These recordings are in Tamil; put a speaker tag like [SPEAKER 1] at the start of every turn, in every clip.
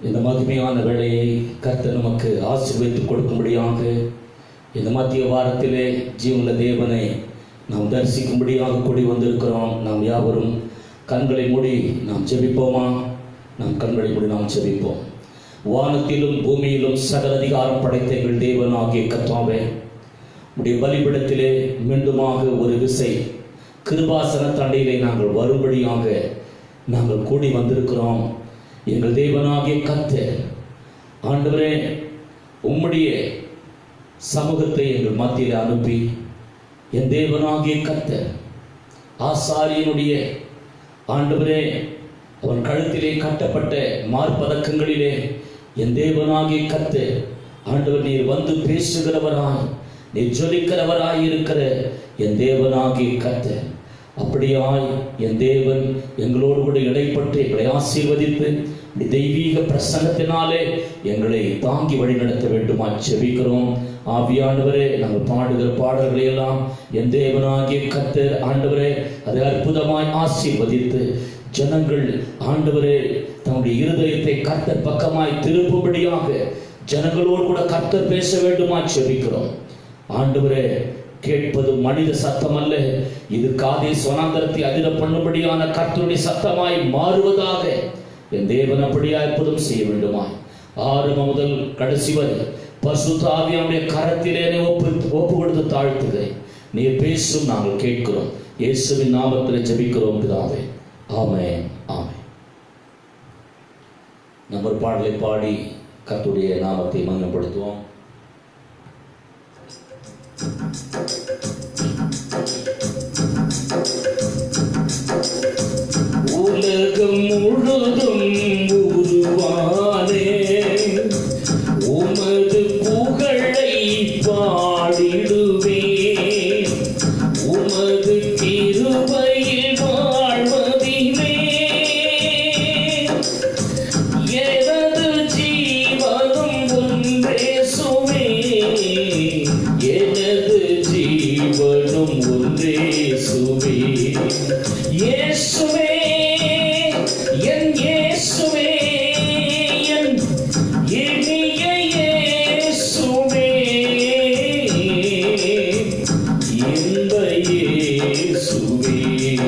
[SPEAKER 1] இந்த மகிமையான வேலையை கர்த்தர் நமக்கு ஆசீர்வதித்து கொடுக்கும்படியாக இந்த மத்திய வாரத்திலே ஜீவன தேவனை நாம் தரிசிக்கும்படியாக கூடி வந்திருக்கிறோம் நாம் யாவரும் கண்களை மூடி நாம் ஜெபிப்போமா நாம் கண்களை மூடி நாம் ஜெபிப்போம் வானத்திலும் பூமியிலும் சகல அதிகாரம் படைத்த எங்கள் தேவன் ஆகிய கத்தாவே உடைய பலிபிடத்திலே மீண்டுமாக ஒரு விசை கிருபாசன தண்டையிலே நாங்கள் வரும்படியாக நாங்கள் கூடி வந்திருக்கிறோம் எங்கள் தேவனாகிய கர்த்தர் ஆண்டவரே உம்முடைய சமூகத்தை எங்கள் மத்தியில் அனுப்பி என் தேவனாகிய கர்த்தர் ஆசாரியனுடைய ஆண்டவரே அவன் கழுத்திலே கட்டப்பட்ட மார்பதக்கங்களிலே என் தேவனாகிய கர்த்தர் ஆண்டவர் நீர் வந்து பேசுகிறவராய் நீர் ஜொலிக்கிறவராய் இருக்கிற என் தேவனாகிய கர்த்தர் அப்படியாய் என் தேவன் எங்களோடு கூட இடைப்பட்டு எங்களை ஆசீர்வதித்து இப்படி தெய்வீக பிரசன்னத்தினாலே எங்களை தாங்கி வழிநடத்த வேண்டுமா செபிக்கிறோம் ஆவியானவரே நாங்கள் பாடுகிற பாடல்களை எல்லாம் என் தேவனாகிய கர்த்தர் ஆண்டவரே அதை அற்புதமாய் ஆசீர்வதித்து ஜனங்கள் ஆண்டவரே தன்னுடைய இருதயத்தை கர்த்தர் பக்கமாய் திருப்பும்படியாக ஜனங்களோடு கூட கர்த்தர் பேச வேண்டுமா செபிக்கிறோம் ஆண்டவரே கேட்பது மனித சத்தம் அல்ல இது காதை சொனாந்தரத்தை அதிர பண்ணும்படியான கர்த்தருடைய சத்தமாய் மாறுவதாக என் தேவன் அப்படியா அற்புதம் செய்ய வேண்டுமாய் ஆரம்ப முதல் கடைசி வரை பசுதாவியாவுடைய கரத்திலே என்னை ஒப்பு ஒப்பு கொடுத்து தாழ்த்துகிறேன் நீர் பேசும் நாங்கள் கேட்கிறோம் இயேசுவின் நாமத்தில் ஜெபிக்கிறோம் பிதாவே ஆமென் ஆமென் நம்ம ஒரு பாடலை பாடி கர்த்தருடைய நாமத்தை மங்கப்படுத்துவோம் உலகம் முழுதும் உருவானே உமது புகழை பாடிடுவே உமது கிருபையில் வாழ்வதிலே எனது ஜீவனும் ஒன்றே சுவே எனது ஜீவனும் ஒன்றே சுவே இயேசுவே என் இயேசுவே என் இனிய இயேசுவே இந்த இயேசுவே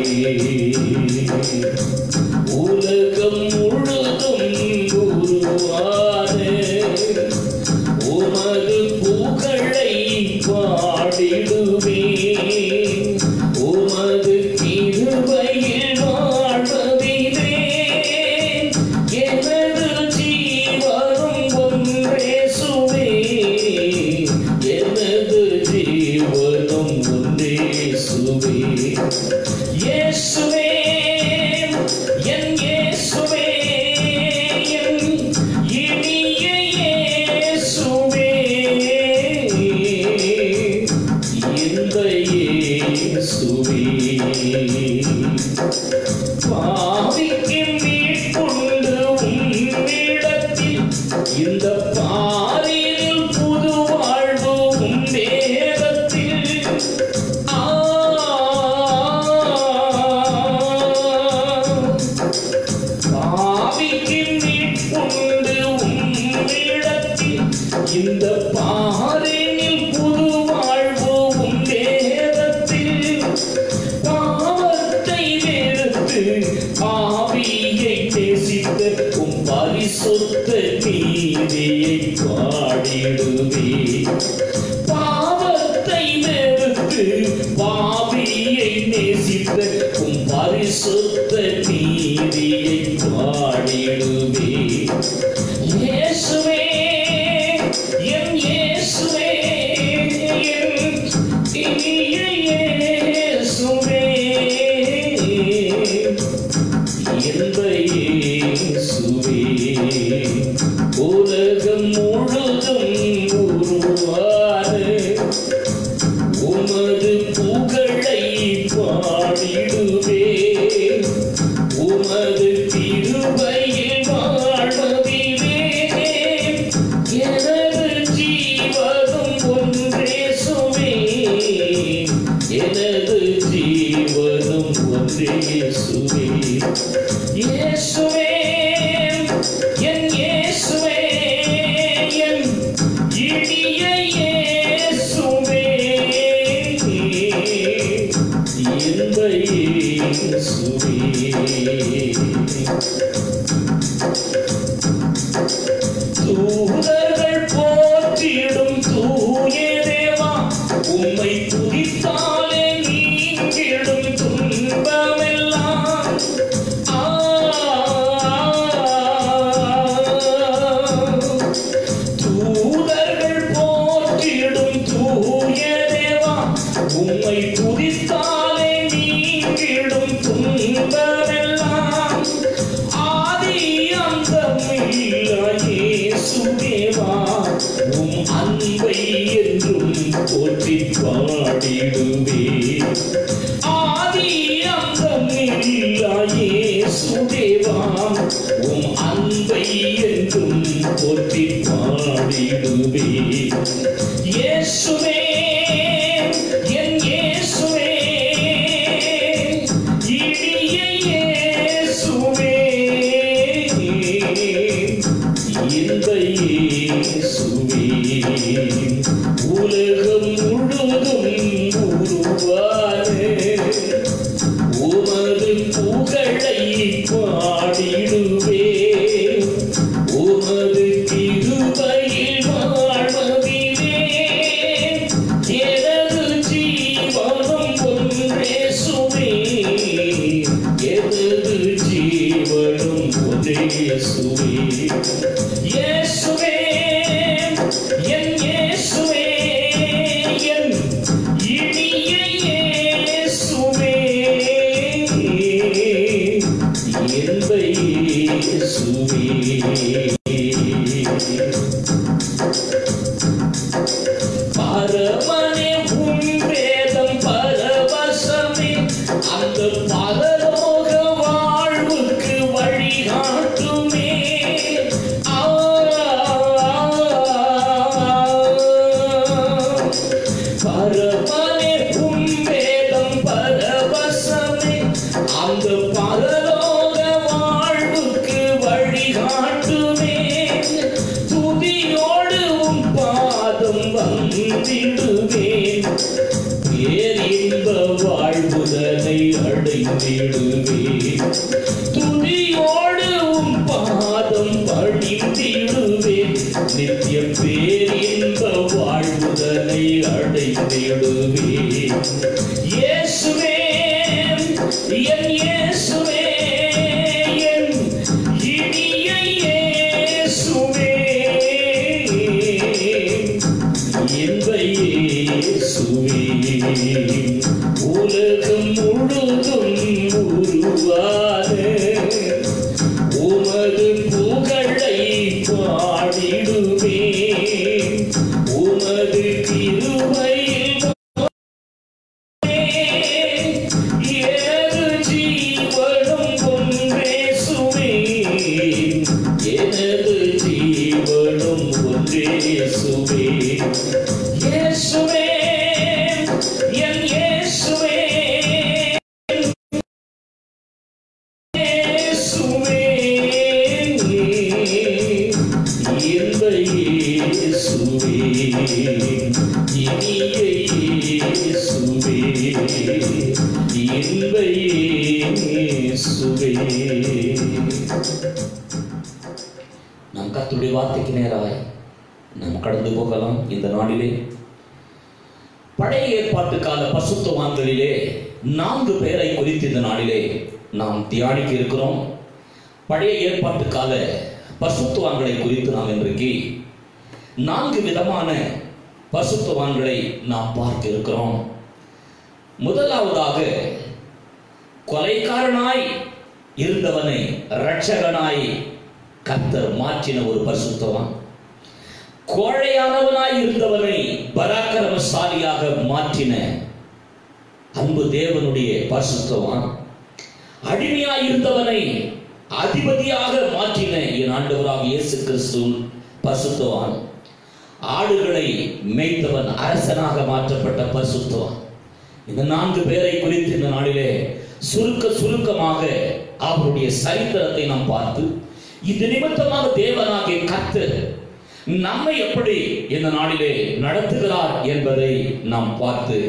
[SPEAKER 1] உலகம் முழுதும் உருவான உமது புகழை பாடிடுவே உமது திருவையில் வாழ்வதிலே எனது ஜீவனும் ஒன்றே சுவே எனது ஜீவனும் ஒன்றே சுவே இயேசுவே என் இயேசுவே என் இனிய இயேசுவே இந்த இயேசுவே பாவிக்கு மீட்புண்டு உம்மிடத்தில் இந்த பாரில் புது வாழ்வு உம் வேதத்தில் பாவிக்கு மீட்புண்டு உம்மிடத்தில் இந்த பாரினில் புது வாழ்வு உம் வேதத்தில் பாவத்தை வெறுத்து ஆவியை நேசித்த உம் பரிசுத்த நீதியை பாடிடுவே பாவத்தை வெறுத்து பாவியை நேசித்த உம் பரிசுத்த நீதியை பாடிடுவே இயேசுவே என் இயேசுவே என் இனிய இயேசுவே இந்த இயேசுவே உலகம் முழுதும் உருவான உமது புகழை பாடிடுவே உமது திருவையில் வாழ்வதிலே எனது ஜீவனும் ஒன்றே சுவே எனது ஜீவனும் ஒன்றே சுவே இயேசுவே என் இயேசுவே இந்த இயேசுவே தூதர்கள் போற்றிடும் தூய தேவா உம்மை துதித்தாலே நீங்கிடும் துன்பமெல்லாம் ஆ தூதர்கள் போற்றிடும் தூய தேவா உம்மை துதித்தாலே நீங்கிடும் துன்பமெல்லாம் ஆதி அந்தமில்லாயே சுதேவா உம் அன்பை என்றும் போற்றி பாடிடுவே ஆதி அந்தமில்லாயே சுதேவா உம் அன்பை என்றும் போற்றி பாடிடுவே இயேசுவே என் இயேசுவே இனிய இயேசுவே இந்த இயேசுவே உலகம் முழுதும் உருவானே உமது புகழை பாடிடுவே உமது திருவையில் வாழ்வதிலே எனது ஜீவனம் ஒன்றேசுவே எனது ஜீவனம் ஒன்றேசுவே இயேசுவே என் இயேசுவே என் இனிய இயேசுவே எந்த இயேசுவே பரமனே உன் வேதம் பரவசமே அந்த பரலோக வாழ்வுக்கு வழிகாட்டுமே ஆ, பரமனே உன் வேதம் பரவசமே அந்த பரலோக வாழ்வுக்கு வழிகாட்டுமே துதியோடு உன் பாதம் வந்திடுவேன் பேரின்ப வாழ்வுதனை அடைந்திடுவேன் துதியோடு உன் பாதம் பணிந்திடுவேன் நித்திய பேரின்ப வாழ்வுதனை அடைந்திடுவேன் இயேசுவே என் இயேசுவே என் இனிய இயேசுவே இந்த இயேசுவே உலகம் முழுதும் உருவானே உமது புகழை பாடிடுவே உமது திருவையில் எனது ஜீவனும் ஒன்றேசுவே எனது ஜீவனும் ஒன்றேசுவே இயேசுவே என் இயேசுவே இயேசுவே இந்த இயேசுவே இனிய இயேசுவே இன்ப இயேசுவே நம் கர்த்தருடைய வார்த்தைக்கு நேராய் நாம் கடந்து போகலாம் இந்த நாளிலே பழைய ஏற்பாட்டு கால பசுத்தவான்களிலே நான்கு பேரை குறித்து இந்த நாளிலே நாம் தியானிக்க இருக்கிறோம் பழைய ஏற்பாட்டு கால பசுத்துவான்களை குறித்து நாம் இன்றைக்கு நான்கு விதமான பசுத்துவான்களை நாம் பார்க்க இருக்கிறோம் முதலாவதாக கொலைக்காரனாய் இருந்தவனை இரட்சகனாய் கர்த்தர் மாற்றின ஒரு பரிசுத்தவான் கோழையானவனாய் இருந்தவனை பராக்கிரமசாலியாக மாற்றின அன்பு தேவனுடைய பரிசுத்தவான் அடிமையாய் இருந்தவனை அதிபதியாக மாற்றின என் ஆண்டவராக இயேசு கிறிஸ்து பரிசுத்தவான் ஆடுகளை மேய்த்தவன் அரசனாக மாற்றப்பட்ட பரிசுத்தவான் இந்த நான்கு பேரை குறித்து இந்த நாளிலே சுருக்க சுருக்கமாக அவருடைய சரித்திரத்தை நாம் பார்த்து இது நிமித்தமாக தேவனாகிய கர்த்தர் நம்மை எப்படி இந்த நாளிலே நடத்துகிறார் என்பதை நாம் பார்த்து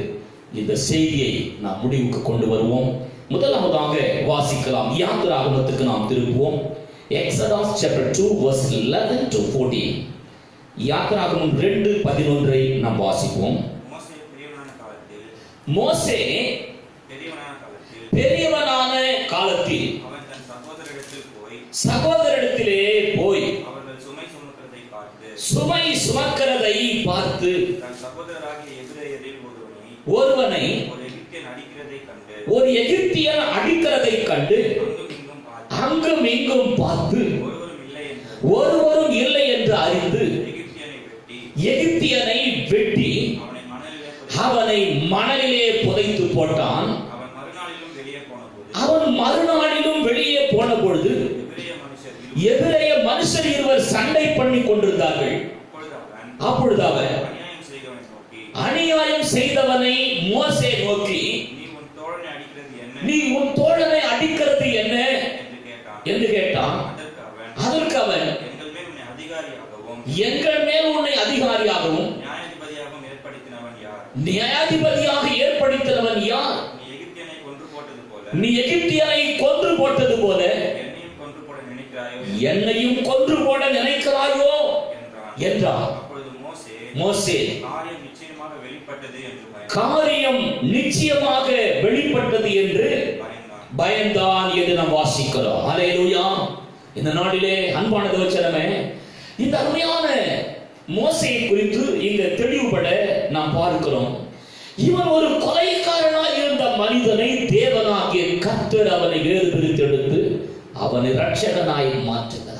[SPEAKER 1] இந்த செய்தியை நாம் முடிவுக்கு கொண்டு வருவோம் முதலாவதாக வாசிக்கலாம் யாத்திராகமத்துக்கு நாம் திருப்புவோம் எக்ஸடாஸ் சாப்டர் 2 verse 11 to 14 யாத்திராகமம் 2 11 நாம் வாசிப்போம்
[SPEAKER 2] மோசே பெரியவனான காலத்தில்
[SPEAKER 1] மோசே
[SPEAKER 2] பெரியவனான காலத்தில்
[SPEAKER 1] பெரியவனான காலத்தில்
[SPEAKER 2] அவன் தன் சகோதரரிடத்தில் போய்
[SPEAKER 1] சகோதரத்திலே போய்
[SPEAKER 2] அவர்கள் சுமை சுமக்கிறதை பார்த்து
[SPEAKER 1] சுமை சுமக்கிறதை பார்த்து
[SPEAKER 2] தன் சகோதரராகிய எபிரேயரில் ஒருவனை
[SPEAKER 1] ஒருவனை
[SPEAKER 2] ஒரு எகிப்தியன் அடிக்கிறதை கண்டு
[SPEAKER 1] ஒரு எகிப்தியன் அடிக்கிறதை கண்டு
[SPEAKER 2] அங்கும் இங்கும் பார்த்து
[SPEAKER 1] அங்கும் இங்கும் பார்த்து
[SPEAKER 2] ஒருவரும் இல்லை என்று
[SPEAKER 1] ஒருவரும் இல்லை என்று அறிந்து
[SPEAKER 2] எகிப்தியனை வெட்டி
[SPEAKER 1] எகிப்தியனை வெட்டி
[SPEAKER 2] அவனை மணலிலே புதைத்து,
[SPEAKER 1] அவனை மணலிலே புதைத்து போட்டான்
[SPEAKER 2] அவன் மறுநாளிலும் வெளியே போனபோது
[SPEAKER 1] அவன் மறுநாளிலும் வெளியே போன பொழுது
[SPEAKER 2] எபிரேய மனுஷர் இருவர்
[SPEAKER 1] எதிரைய மனுஷர் இருவர் சண்டை பண்ணி கொண்டிருந்தார்கள்
[SPEAKER 2] அப்பொழுது அவன்
[SPEAKER 1] அப்பொழுது அவர்
[SPEAKER 2] அநியாயம் செய்தவனை நோக்கி
[SPEAKER 1] அநியாயம் செய்தவனை மோசே நோக்கி
[SPEAKER 2] நீ உன் தோழனை அடிக்கிறது என்ன
[SPEAKER 1] நீ உன் தோழனை அடிக்கிறது என்ன
[SPEAKER 2] என்று கேட்டான்
[SPEAKER 1] என்று கேட்டான்
[SPEAKER 2] அதற்கு அவன்
[SPEAKER 1] அதற்கு அவன்
[SPEAKER 2] எங்கள் மேல் உன்னை அதிகாரியாகவும்
[SPEAKER 1] எங்கள் மேல் உன்னை அதிகாரியாகவும்
[SPEAKER 2] நியாயாதிபதியாகவும் ஏற்படுத்தினவன் யார்
[SPEAKER 1] நியாயாதிபதியாக ஏற்படுத்தினவன் யார்
[SPEAKER 2] நீ எகிப்தியனை கொன்று போட்டது போல
[SPEAKER 1] நீ எகிப்தியனை கொன்று போட்டது போல
[SPEAKER 2] என்னையும் கொன்று போட நினைக்கிறாயோ
[SPEAKER 1] என்னையும் கொன்று போட நினைக்கிறாயோ
[SPEAKER 2] என்றான்
[SPEAKER 1] என்றார்
[SPEAKER 2] அப்பொழுது மோசே
[SPEAKER 1] மோசே
[SPEAKER 2] காரியம் நிச்சயமாக வெளிப்பட்டது என்று பயந்தான்.
[SPEAKER 1] காரியம் நிச்சயமாக வெளிப்பட்டது என்று
[SPEAKER 2] பயந்தான்
[SPEAKER 1] பயந்தான் என்று நாம் வாசிக்கிறோம் அலையலூயா இந்த நாளிலே அன்பான தேவச்சனமே இந்த அருமையான மோசையை குறித்து இங்க தெளிவுபட நாம் பார்க்கிறோம் இவன் ஒரு கொலைக்காரனாய் இருந்த மனிதனை தேவனாகிய கர்த்தர் அவனை வேறு பிரித்தெடுத்து அவனை ரட்சகனாய் மாற்றுகிறார்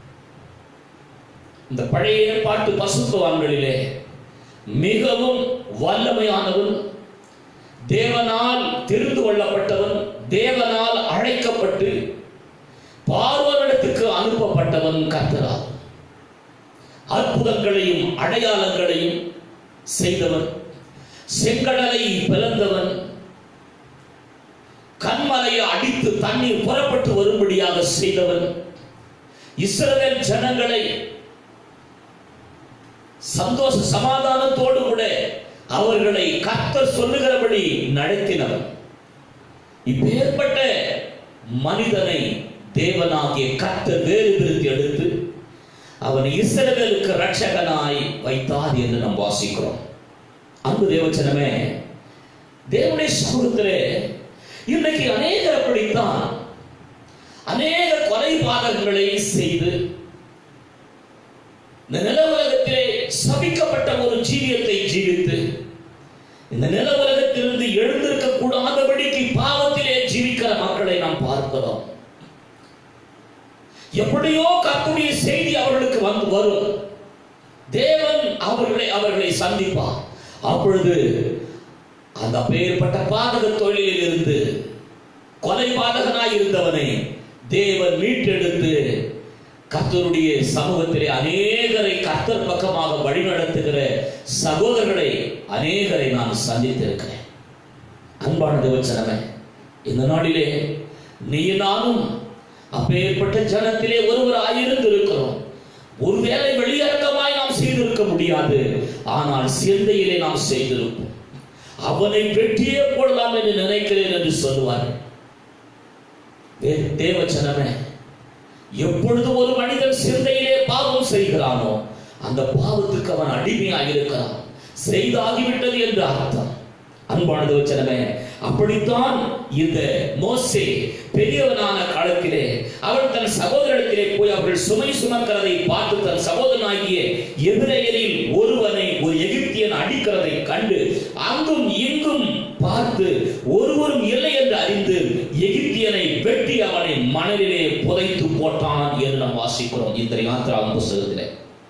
[SPEAKER 1] இந்த பழைய ஏற்பாட்டு பசுத்துவான்களிலே மிகவும் வல்லமையானவன் தேவனால் தெரிந்து கொள்ளப்பட்டவன் தேவனால் அழைக்கப்பட்டு பார்வனிடத்துக்கு அனுப்பப்பட்டவன் கர்த்தரா அற்புதங்களையும் அடையாளங்களையும் செய்தவன் செங்கடலை பிளந்தவன் கண்மலையை அடித்து தண்ணீர் புறப்பட்டு வரும்படியாக செய்தவன் இஸ்ரவேல் ஜனங்களை சந்தோஷ சமாதானத்தோடு கூட அவர்களை கர்த்தர் சொல்லுகிறபடி நடத்தினவன் இப்பேற்பட்ட மனிதனை தேவனாகிய கர்த்தர் வேறு பிரித்து எடுத்து அவன் இஸ்ரவேலுக்கு ரட்சகனாய் வைத்தார் என்று நாம் வாசிக்கிறோம் அன்பு தேவச்சனமே தேவனுடைய சமூகத்திலே இன்றைக்கு அநேகர் அப்படித்தான் அநேக கொலை பாதகங்களை செய்து இந்த நில உலகத்திலே சபிக்கப்பட்ட ஒரு ஜீவியத்தை ஜீவித்து இந்த நில உலகத்திலிருந்து எழுந்திருக்க கூடாதபடிக்கு பாவத்திலே ஜீவிக்கிற மக்களை நாம் பார்க்கிறோம் எப்படியோ கர்த்தருடைய செய்தி அவர்களுக்கு வந்து வரும் தேவன் அவர்களை அவர்களை சந்திப்பார் அப்பொழுது அந்த அப்பேற்பட்ட பாதக தொழிலில் இருந்து கொலை பாதகனாய் இருந்தவனை தேவன் மீட்டெடுத்து கர்த்தருடைய சமூகத்திலே அநேகரை கர்த்தர் பக்கமாக வழிநடத்துகிற சகோதரர்களை அநேகரை நான் சந்தித்திருக்கிறேன் அன்பான தேவச்சனமே இந்த நாளிலே நீ நானும் அப்பேற்பட்ட ஜனத்திலே ஒருவராயிருந்து இருக்கிறோம் ஒருவேளை வெளியரங்கமாய் நாம் செய்திருக்க முடியாது ஆனால் சிந்தையிலே நாம் செய்திருப்போம் அவனை வெட்டியே போடலாம் என்று நினைக்கிறேன் என்று சொல்லுவார்கள் வே- தேவச்சனமே எப்பொழுது ஒரு மனிதன் சிந்தையிலே பாவம் செய்கிறானோ அந்த பாவத்துக்கு அவன் அடிமையாக இருக்கிறான் செய்தாகிவிட்டது என்று அர்த்தம் அன்பானது வச்சனமே அப்படித்தான் இந்த மோசே பெரியவனான காலத்திலே அவன் தன் சகோதரத்திலே போய் அவர்கள் சுமை சுமக்கிறதை பார்த்து தன் சகோதரனாகிய எதிரையரில் ஒருவனை ஒரு எகிப்தியன் அடிக்கிறதை கண்டு அங்கும் இங்கும் பார்த்து ஒருவரும் இல்லை என்று அறிந்து எகிப்தியனை வெட்டி அவனை மணலிலே புதைத்து போட்டான் என்று நாம் வாசிக்கிறோம் இந்த யாத்திராவும் புஸ்தகத்திலே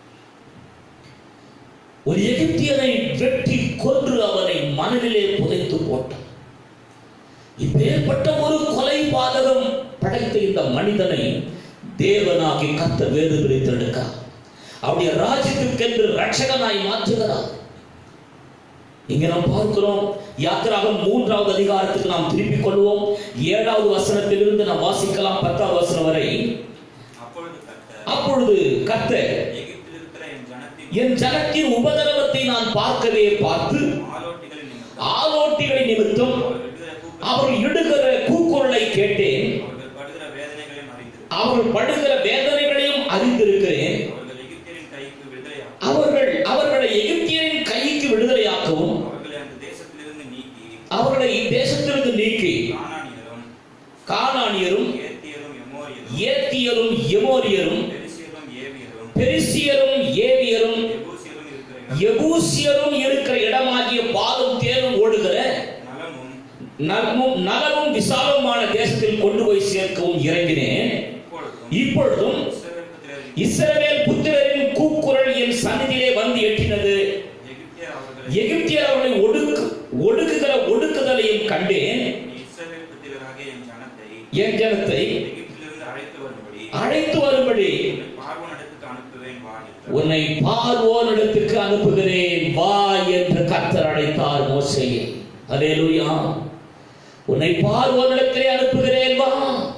[SPEAKER 1] ஒரு எகிப்தியனை வெட்டி கொன்று அவனை மணலிலே புதைத்து போட்டான் இப்பேற்பட்ட ஒரு கொலை பாதகம் படைத்த இந்த மனிதனை தேவனாகி கத்த வேறு பிரித்தெடுக்கிறார் அவருடைய ராஜ்யத்திற்கென்று ரட்சகனாய் மாற்றுகிறார் இங்க நாம் பார்க்கிறோம் யாத்திராகம் மூன்றாவது அதிகாரத்துக்கு நாம் திருப்பிக் கொள்வோம் ஏழாவது வசனத்திலிருந்து நாம் வாசிக்கலாம் பத்தாவது வசனம் வரை
[SPEAKER 2] அப்பொழுது கர்த்தர்
[SPEAKER 1] அப்பொழுது கர்த்தர்
[SPEAKER 2] எகிப்தில் இருக்கிற என் ஜனத்தின்
[SPEAKER 1] என் ஜனத்தின் உபதரவத்தை நான் பார்க்கவே பார்த்து
[SPEAKER 2] ஆலோட்டிகளின் நிமித்தம்
[SPEAKER 1] ஆலோட்டிகளின் நிமித்தம்
[SPEAKER 2] அவர்கள் இடுகிற
[SPEAKER 1] அவர்கள் இடுகிற
[SPEAKER 2] கூக்குரல்
[SPEAKER 1] கூக்குரலை கேட்டேன்
[SPEAKER 2] அவர்கள் படுகிற வேதனைகளையும் அறிந்திருக்கிறேன்
[SPEAKER 1] அவர்கள் படுகிற வேதனைகளையும் அறிந்திருக்கிறேன்
[SPEAKER 2] அவர்கள் எகிப்தியரின் கைக்கு விடுதலையாகும்
[SPEAKER 1] அவர்கள் அவர்களை எகிப்தியரின் கைக்கு விடுதலையாக்கவும்
[SPEAKER 2] அவர்களை அந்த தேசத்திலிருந்து நீக்கி
[SPEAKER 1] அவர்களை இத்தேசத்திலிருந்து நீக்கி
[SPEAKER 2] கானானியரும்
[SPEAKER 1] கானானியரும்
[SPEAKER 2] ஏத்தியரும் எமோரியரும்
[SPEAKER 1] ஏத்தியரும் எமோரியரும்
[SPEAKER 2] பெரிசியரும் ஏவியரும்
[SPEAKER 1] பெரிசியரும் ஏவியரும்
[SPEAKER 2] எபூசியரும் இருக்கிற
[SPEAKER 1] எபூசியரும் இருக்கிற இடமாகிய பாலும் தேரும் ஓடுகிற
[SPEAKER 2] நலமும்
[SPEAKER 1] நலமும் நலமும் விசாலமான தேசத்தில் கொண்டு போய் சேர்க்கவும் இறங்கினேன்
[SPEAKER 2] இப்பொழுதும்
[SPEAKER 1] இப்பொழுதும்
[SPEAKER 2] இஸ்ரவேல் புத்திரரின்
[SPEAKER 1] இஸ்ரவேல் புத்திரரின் கூக்குரல் என் சந்நிதியிலே வந்து எட்டினது
[SPEAKER 2] எகிப்தியர் அவர்களை
[SPEAKER 1] எகிப்தியர் அவர்களை ஒடுக்கு ஒடுக்குகிற ஒடுக்குதலையும் கண்டேன்
[SPEAKER 2] நீ இஸ்ரவேல் புத்திரராகிய என் ஜனத்தை
[SPEAKER 1] என் ஜனத்தை
[SPEAKER 2] எகிப்திலிருந்து அழைத்து வரும்படி
[SPEAKER 1] அழைத்து வரும்படி
[SPEAKER 2] பார்வோனிடத்துக்கு அனுப்புவேன் வா என்றார்.
[SPEAKER 1] உன்னை பார்வோனிடத்துக்கு அனுப்புகிறேன் வா என்று கர்த்தர் அழைத்தார் மோசையை அல்லேலூயா உன்னை பார்வோனிடத்திலே அனுப்புகிறேன் வா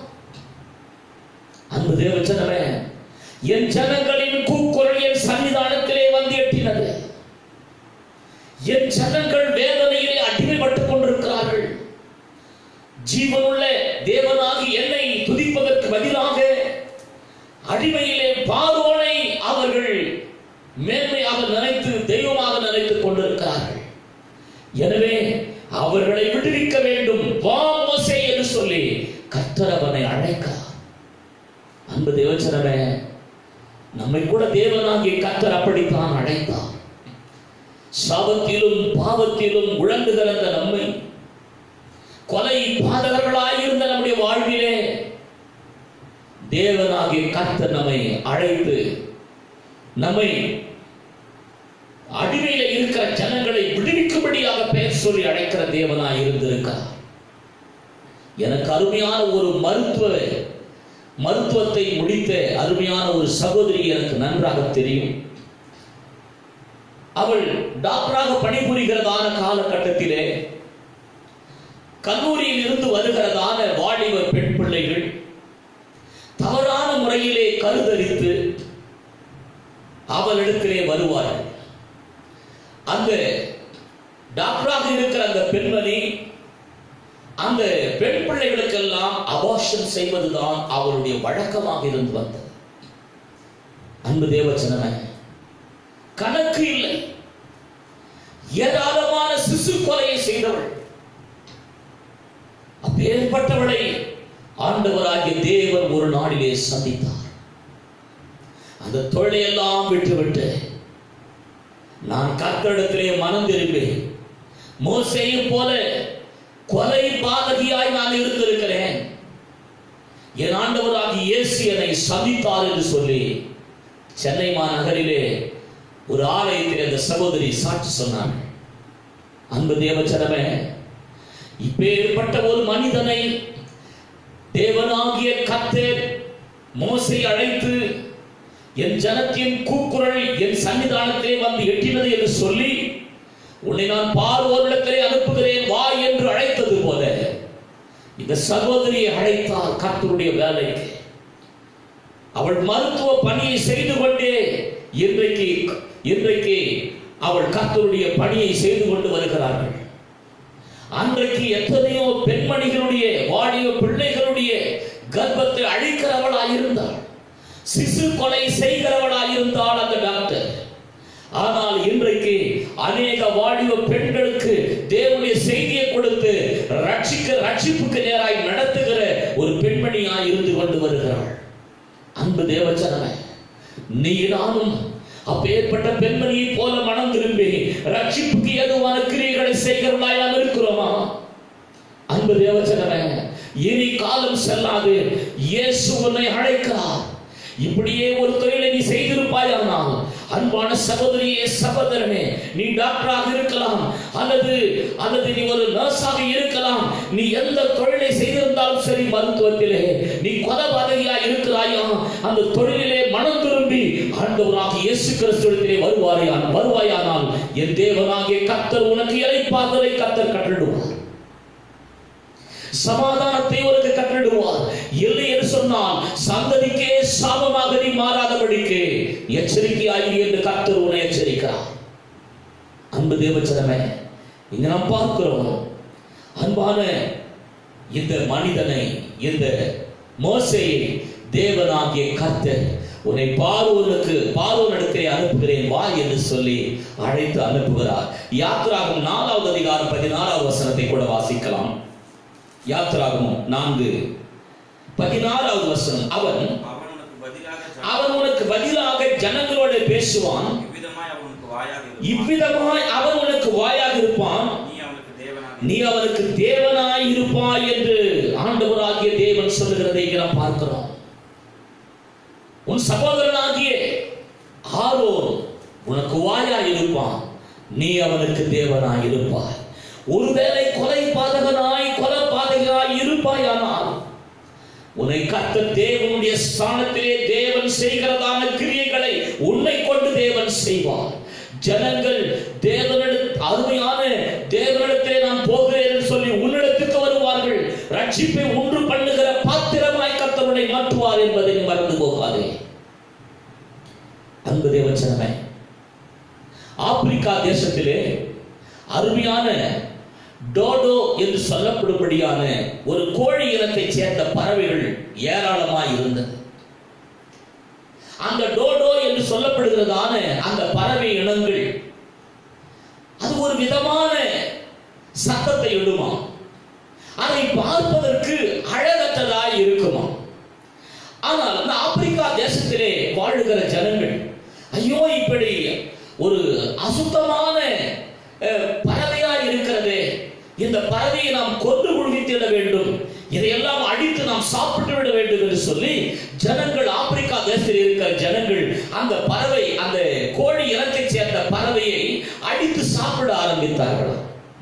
[SPEAKER 1] அன்பு தேவச்சனமே என் ஜனங்களின் கூக்குரல் என் சன்னிதானத்திலே வந்து எட்டினது என் ஜனங்கள் வேதனையிலே அடிமைப்பட்டுக் கொண்டிருக்கிறார்கள் ஜீவனுள்ள தேவனாகி என்னை துதிப்பதற்கு பதிலாக அடிமையிலே பார்வோனை அவர்கள் மேன்மையாக நினைத்து தெய்வமாக நினைத்துக் கொண்டிருக்கிறார்கள் எனவே அவர்களை விடுவிக்க வேண்டும் வா மோசே என்று சொல்லி கர்த்தர் அவனை அழைக்கிறார் அன்பு தேவச்சனமே நம்மை கூட தேவனாகிய கர்த்தர் அப்படித்தான் அழைத்தார் சாபத்திலும் பாவத்திலும் உழந்து கிடந்த நம்மை கொலை பாதகர்களாயிருந்த நம்முடைய வாழ்விலே தேவனாகிய கர்த்தர் நம்மை அழைத்து நம்மை அடிமையில இருக்கிற ஜனங்களை விடுவிக்கும்படியாக பெயர் சொல்லி அழைக்கிற தேவனாய் இருந்திருக்கிறார் எனக்கு அருமையான ஒரு மருத்துவ மருத்துவத்தை முடித்த அருமையான ஒரு சகோதரி எனக்கு நன்றாக தெரியும் அவள் டாக்டராக பணிபுரிகிறதான காலகட்டத்திலே கல்லூரியில் இருந்து வருகிறதான வாலிப பெண் பிள்ளைகள் தவறான முறையிலே கருதரித்து அவளிடத்திலே வருவார்கள் அந்த டாக்டராக இருக்கிற அந்த பெண்மணி அந்த பெண் பிள்ளைகளுக்கெல்லாம் அபாஷன் செய்வதுதான் அவருடைய வழக்கமாக இருந்து வந்தது அன்பு தேவச்சனமே கணக்கு இல்லை ஏராளமான சிசு கொலையை செய்தவள் அப்பேற்பட்டவளை ஆண்டவராகிய தேவன் ஒரு நாளிலே சந்தித்தார் அந்த தொழிலையெல்லாம் விட்டுவிட்டு நான் கர்த்தரிடத்திலே மனம் திரும்பி மோசையும் போல கொலை பாதகியாய் நான் இருந்திருக்கிறேன் என் ஆண்டவராகிய இயேசு என்னை சந்தித்தார் என்று சொல்லி சென்னை மாநகரிலே ஒரு ஆலயத்தில் அந்த சகோதரி சாட்சி சொன்னார் அன்பு தேவச்சனமே இப்பேற்பட்ட ஒரு மனிதனை தேவனாகிய கத்தேர் மோசை அழைத்து என் ஜனத்தின் கூக்குரல் என் சன்னிதானத்திலே வந்து எட்டினது என்று சொல்லி உன்னை நான் பார்வோரிடத்திலே அனுப்புகிறேன் வா என்று அழைத்தது போல இந்த சகோதரியை அழைத்தார் கர்த்தருடைய வேலைக்கு அவள் மருத்துவ பணியை செய்து கொண்டே இன்றைக்கு இன்றைக்கு அவள் கர்த்தருடைய பணியை செய்து கொண்டு வருகிறார்கள் அன்றைக்கு எத்தனையோ பெண்மணிகளுடைய வாடிய பிள்ளைகளுடைய கர்ப்பத்தை அழிக்கிறவளாய் இருந்தாள் சிசு கொலை செய்கிறவளாய் இருந்தாள் அந்த டாக்டர் ஆனால் இன்றைக்கு அநேக வாலிப பெண்களுக்கு தேவனுடைய செய்தியை கொடுத்து ரட்சிக்க ரட்சிப்புக்கு நேராய் நடத்துகிற ஒரு பெண்மணியாய் இருந்து கொண்டு வருகிறாள் அன்பு தேவச்சனமே நீ நானும் அப்பேற்பட்ட பெண்மணியை போல மனம் திரும்பி ரட்சிப்புக்கு ஏதுவான கிரியைகளை செய்கிறவர்களாய் நாம் இருக்கிறோமா அன்பு தேவச்சனமே இனி காலம் செல்லாது இயேசு உன்னை அழைக்கிறார் இப்படியே ஒரு தொழிலை நீ செய்திருப்பாயானால் அன்பான சகோதரியே சகோதரனே நீ டாக்டராக இருக்கலாம் அல்லது அல்லது நீ ஒரு நர்ஸாக இருக்கலாம் நீ எந்த தொழிலை செய்திருந்தாலும் சரி மருத்துவத்திலே நீ கொலபாதகியா இருக்கிறாயா அந்த தொழிலிலே மனம் திரும்பி ஆண்டவராக இயேசு கிறிஸ்துவிலே வருவாரையான் வருவாயானால் என் தேவனாகிய கர்த்தர் உனக்கு இறைப்பாதலை கர்த்தர் கட்டிடுவார் சமாதானத்தை உனக்கு கட்டிடுவார் இல்லை என்று சொன்னால் சந்ததிக்கே சாபமாக நீ மாறாதபடிக்கு எச்சரிக்கையாகி என்று கர்த்தர் உன்னை எச்சரிக்கிறார் அன்பு தேவச்சனமே இங்க நாம் பார்க்கிறோம் அன்பான இந்த மனிதனை இந்த மோசையை தேவனாகிய கர்த்தர் உன்னை பார்வோனுக்கு பார்வோனிடத்தை அனுப்புகிறேன் வா என்று சொல்லி அழைத்து அனுப்புகிறார் யாத்ராகும் நாலாவது அதிகாரம் பதினாறாவது வசனத்தை கூட வாசிக்கலாம் யாத்ராகும் நான்கு பதினாறாவது வசனம் அவன்
[SPEAKER 2] அவன் உனக்கு பதிலாக ஜன-
[SPEAKER 1] அவன் உனக்கு பதிலாக ஜனங்களோடு பேசுவான்
[SPEAKER 2] இவ்விதமாய் அவனுக்கு வாயாக இருப்பான்.
[SPEAKER 1] இவ்விதமாய் அவன் உனக்கு வாயாக இருப்பான்
[SPEAKER 2] நீ அவனுக்கு தேவனாக
[SPEAKER 1] நீ அவனுக்கு தேவனாய் இருப்பாய் என்று ஆண்டவராகிய தேவன் சொல்லுகிறதை இங்கே நாம் பார்க்கிறோம் உன் சகோதரனாகிய ஆரோன் உனக்கு வாயாய் இருப்பான் நீ அவனுக்கு தேவனாய் இருப்பாய் ஒருவேளை கொலை பாதகனாய் கொலை பாதகனாய் இருப்பாயானால் உன்னை கத்த தேவனுடைய ஸ்தானத்திலே தேவன் செய்கிறதான கிரியைகளை உன்னை கொண்டு தேவன் செய்வார் ஜனங்கள் தேவனிட அருமையான தேவனிடத்திலே நான் போகிறேன் என்று சொல்லி உன்னிடத்துக்கு வருவார்கள் ரட்சிப்பை உண்டு பண்ணுகிற பாத்திரமாய் கத்தவனை மாற்றுவார் என்பதை நீ மறந்து போகாதே அன்பு தேவச்சனமே ஆப்பிரிக்கா தேசத்திலே அருமையான டோடோ என்று சொல்லப்படும்படியான ஒரு கோழி இனத்தைச் சேர்ந்த பறவைகள் ஏராளமாய் இருந்தது அந்த டோடோ என்று சொல்லப்படுகிறதான அந்த பறவை இனங்கள் அது ஒரு விதமான சத்தத்தை இடுமா அதை பார்ப்பதற்கு அழகற்றதாய் இருக்குமா ஆனால் அந்த ஆப்பிரிக்கா தேசத்திலே வாழுகிற ஜனங்கள் ஐயோ இப்படி ஒரு அசுத்தமான அஹ், பறவையா இருக்கிறது இந்த பறவையை நாம் கொன்று குழுவித்திட வேண்டும் இதையெல்லாம் அடித்து நாம் சாப்பிட்டு விட வேண்டும் என்று சொல்லி ஜனங்கள் ஆப்பிரிக்கா தேசத்தில் இருக்கிற ஜனங்கள் அந்த பறவை அந்த கோழி இனத்தைச் சேர்ந்த பறவையை அடித்து சாப்பிட ஆரம்பித்தார்களாம்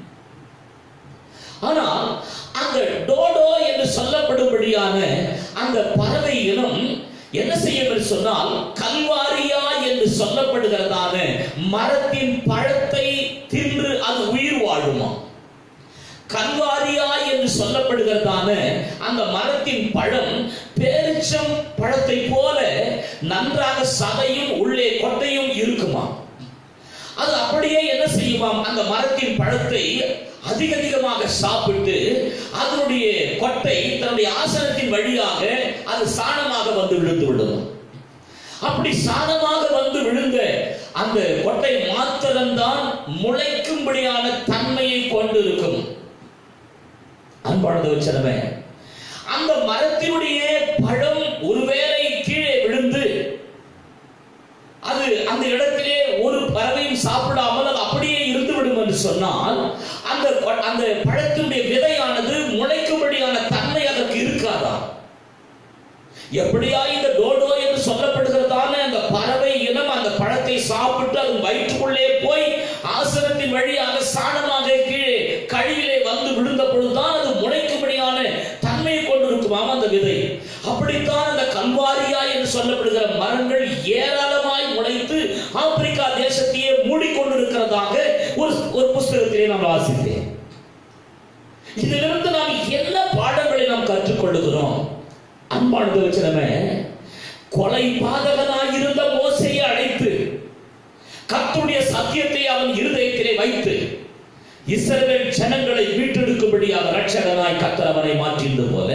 [SPEAKER 1] ஆனால் அந்த டோடோ என்று சொல்லப்படும்படியான அந்த பறவை இனம் என்ன செய்யும் என்று சொன்னால் கல்வாரியா என்று சொல்லப்படுகிறதான மரத்தின் பழத்தை தின்று அது உயிர் வாழுமா கல்வாரியா என்று சொல்லப்படுகிறதான அந்த மரத்தின் பழம் பேரிச்சம் பழத்தை போல நன்றாக சதையும் உள்ளே கொட்டையும் இருக்குமா அது அப்படியே என்ன செய்யுமாம் அந்த மரத்தின் பழத்தை அதிக அதிகமாக சாப்பிட்டு அதனுடைய கொட்டை தன்னுடைய ஆசனத்தின் வழியாக அது சாணமாக வந்து விழுந்து விடும் அப்படி சாணமாக வந்து விழுந்த அந்த கொட்டை மாத்திரம்தான் முளைக்கும்படியான தன்மையை கொண்டு இருக்கும் அன்பானது வச்சனமே அந்த மரத்தினுடைய பழம் ஒருவேளை கீழே விழுந்து அது அந்த இடத்திலே ஒரு பறவையும் சாப்பிடாமல் அது அப்படியே இருந்து விடும் என்று சொன்னால் அந்த கொ- அந்த பழத்தினுடைய விதையானது முளைக்கும்படியான தன்மை அதற்கு இருக்காதா எப்படியா இந்த டோடோ என்று சொல்லப்படுகிறதான அந்த பறவை இனம் அந்த பழத்தை சாப்பிட்டு அது வயிற்றுக்குள்ளே போய் ஆசனத்தின் வழியாக சாணமாக கீழே கழிவிலே வந்து விழுந்த பொழுதுதான் அது முளைக்கும்படியான தன்மையை கொண்டிருக்குமாம் அந்த விதை அப்படித்தான் அந்த கல்வாரியா என்று சொல்லப்படுகிற மரங்கள் ஏராளமாய் முளைத்து ஆப்பிரிக்கா தேசத்தையே மூடிக்கொண்டிருக்கிறதாக ஒரு ஒரு புஸ்தகத்திலே நான் வாசித்தேன் இதிலிருந்து நாம் என்ன பாடங்களை நாம் கற்றுக்கொள்ளுகிறோம் அன்பானது வச்சனமே கொலை பாதகனாய் இருந்த மோசையை அழைத்து கர்த்தருடைய சத்தியத்தை அவன் இருதயத்திலே வைத்து இஸ்ரவேல் ஜனங்களை மீட்டெடுக்கும்படியாக ரட்சகனாய் கர்த்தர் அவனை மாற்றியது போல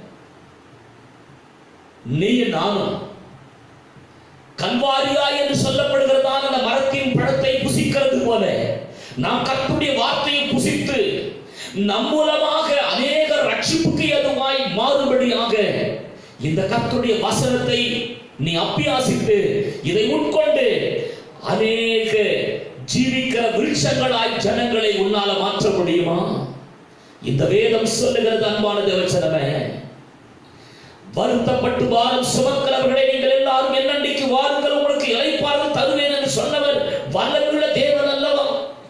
[SPEAKER 1] நீ நானும் கல்வாரியா என்று சொல்லப்படுகிறதான அந்த மரத்தின் பழத்தை புசிக்கிறது போல நாம் கர்த்தருடைய வார்த்தையை புசித்து நம் மூலமாக அநேக ரட்சிப்புக்கு எதுவாய் மாறுபடியாக இந்த கர்த்தருடைய வசனத்தை நீ அப்பியாசித்து இதை உட்கொண்டு அநேக ஜீவிக்கிற விருட்சங்களாய் ஜனங்களை உன்னால மாற்ற முடியுமா இந்த வேதம் சொல்லுகிறது அன்பான தேவச்சனமே வருத்தப்பட்டு வாரம் சுமக்கிறவர்களே நீங்கள் எல்லாரும் என்னண்டிக்கு வாருங்கள் உங்களுக்கு இளைப்பாறு தருவேன் என்று சொன்னவர் வல்லமுள்ள தேவன் அல்லவா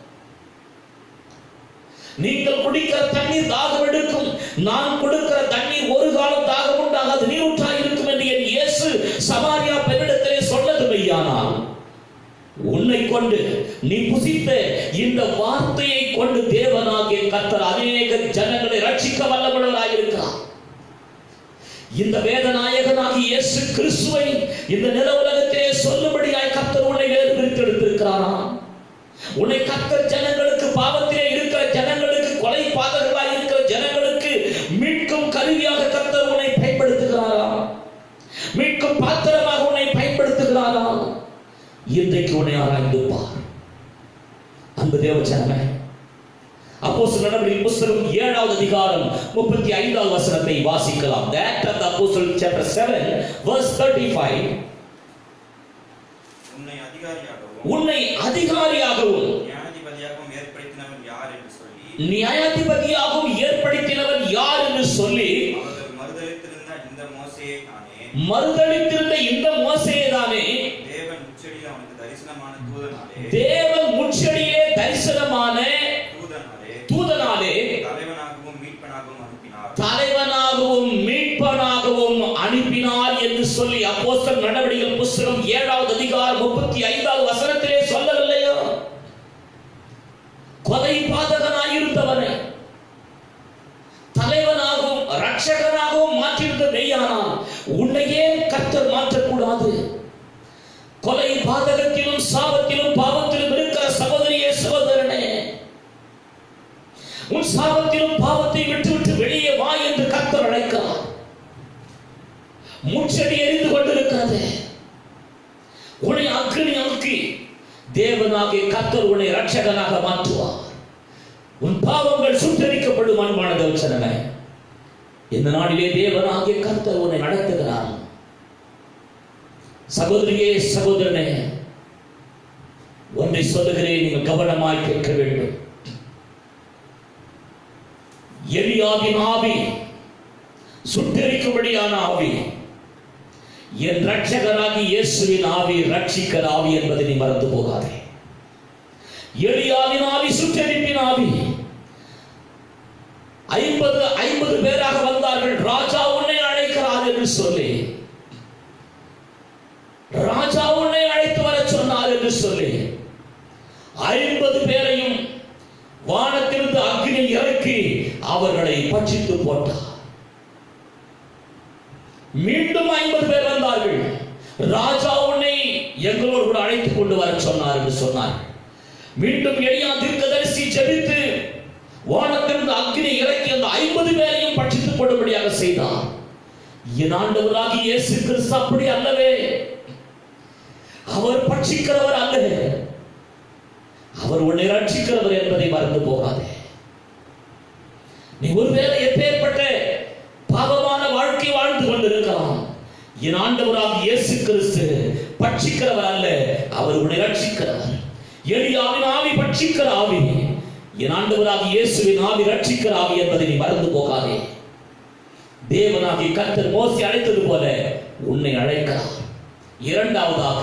[SPEAKER 1] நீங்கள் குடிக்கிற தண்ணீர் தாகம் எடுக்கும் நான் கொடுக்கிற தண்ணீர் ஒரு காலம் தாகம் உண்டாகாது நீரூற்றாய் இருக்கும் என்று என் இயேசு சமாரியா பெண்ணிடத்திலே சொன்னது மெய்யானால் உன்னை கொண்டு நீ புசித்த இந்த வார்த்தையை கொண்டு தேவனாகிய கர்த்தர் அநேக ஜனங்களை ரட்சிக்க வல்லவர்களாய் இருக்கிறார் இந்த வேதநாயகனாகி இயேசு கிறிஸ்துவை இந்த நில உலகத்திலே சொல்லும்படியாய் கர்த்தர் உன்னை வேறு பிரித்தெடுத்திருக்கிறாராம் உன்னை கர்த்தர் ஜனங்களுக்கு பாவத்திலே இருக்கிற ஜனங்களுக்கு கொலை பாதகர்களாய் இருக்கிற ஜனங்களுக்கு மீட்கும் கருவியாக கர்த்தர் உன்னை பயன்படுத்துகிறாரா மீட்கும் பாத்திரமாக உன்னை பயன்படுத்துகிறாரா இன்றைக்கு உன்னை ஆராய்ந்து பார் அன்பு தேவச்சனமே அப்போஸ்தலர் நடவடிக்கை புஸ்தகம் ஏழாவது அதிகாரம் முப்பத்தி ஐந்தாவது வசனத்தை வாசிக்கலாம் that of the apostle chapter 7 verse 35
[SPEAKER 2] உன்னை அதிகாரியாகவும்
[SPEAKER 1] உன்னை அதிகாரியாகவும்
[SPEAKER 2] நியாயாதிபதியாகவும் ஏற்படுத்தினவன் யார் என்று சொல்லி
[SPEAKER 1] நியாயாதிபதியாகவும் ஏற்படுத்தினவன் யார் என்று சொல்லி
[SPEAKER 2] அவர்கள் மறுதலித்திருந்த இந்த மோசையை நானே
[SPEAKER 1] மறுதளித்திருந்த இந்த மோசையே தானே
[SPEAKER 2] தேவன் உச்சடியில் அவனுக்கு தரிசனமான தூதனாலே
[SPEAKER 1] தேவன் முச்சடியிலே தரிசனமான
[SPEAKER 2] தூதனாலே
[SPEAKER 1] தூதனாலே
[SPEAKER 2] தலைவனாகவும் மீட்பனாகவும் அனுப்பினார்
[SPEAKER 1] தலைவனாகவும் மீட்பனாகவும் அனுப்பினார் என்று சொல்லி அப்போஸ்தலர் நடவடிக்கைகள் புஸ்தகம் ஏழாவது அதிகாரம் முப்பத்தி ஐந்தாவது வசனத்திலே சொல்லவில்லையோ கொலை பாதகனாயிருந்தவனை தலைவனாகவும் ரட்சகனாகவும் மாற்றிருந்த மெய்யானால் உன்னையே கர்த்தர் மாற்றக்கூடாது கொலை பாதகத்திலும் சாபத்திலும் பாவத்திலும் இருக்கிற சகோதரியே சகோதரனே உன் சாபத்திலும் பாவத்தை விட்டுவிட்டு வெளியே வா என்று கர்த்தர் அழைக்கிறார் முச்சடி எரிந்து கொண்டிருக்கிறது உன்னை அக்னி அமுக்கி தேவனாகிய கர்த்தர் உன்னை ரட்சகனாக மாற்றுவார் உன் பாவங்கள் சுட்டரிக்கப்படும் அன்பான தவச்சனமே இந்த நாளிலே தேவனாகிய கர்த்தர் உன்னை நடத்துகிறார் சகோதரியே சகோதரனே ஒன்றை சொல்லுகிறேன் நீங்கள் கவனமாய் கேட்க வேண்டும் எலியாவின் ஆவி சுட்டரிக்கும்படியான ஆவி என் ரட்சகராகி இயேசுவின் ஆவி ரட்சிக்கிற ஆவி என்பதை நீ மறந்து போகாதே எலியாவின் ஆவி சுட்டரிப்பின் ஆவி ஐம்பது ஐம்பது பேராக வந்தார்கள் ராஜா உன்னை அழைக்கிறார் என்று சொல்லி ராஜா உன்னை அழைத்து வர சொன்னார் என்று சொல்லி ஐம்பது பேரையும் வானத்திலிருந்து அக்னி இறக்கி அவர்களை பட்சித்து போட்டார் மீண்டும் ஐம்பது பேர் வந்தார்கள் ராஜா உன்னை எங்களோடு கூட அழைத்துக் கொண்டு வர சொன்னார் என்று சொன்னார் மீண்டும் எளியா தீர்க்கதரிசி ஜெபித்து வானத்திலிருந்து அக்னி இறக்கி அந்த ஐம்பது பேரையும் பட்சித்து போடும்படியாக செய்தார் என் ஆண்டவராகி இயேசு கிறிஸ்து அப்படி அல்லவே அவர் பட்சிக்கிறவர் அல்ல அவர் உன்னை ரட்சிக்கிறவர் என்பதை மறந்து போகாதே நீ ஒருவேளை எப்பேற்பட்ட பாவமான வாழ்க்கை வாழ்ந்து கொண்டிருக்கலாம் என் ஆண்டவராக இயேசு கிறிஸ்து பட்சிக்கிறவர் அல்ல அவர் உன்னை ரட்சிக்கிறவர் எளியாவின் ஆவி பட்சிக்கிற ஆவி என் ஆண்டவராக இயேசுவின் ஆவி ரட்சிக்கிற ஆவி என்பதை நீ மறந்து போகாதே தேவனாகி கர்த்தர் மோசி அழைத்தது போல உன்னை அழைக்கிறார் இரண்டாவதாக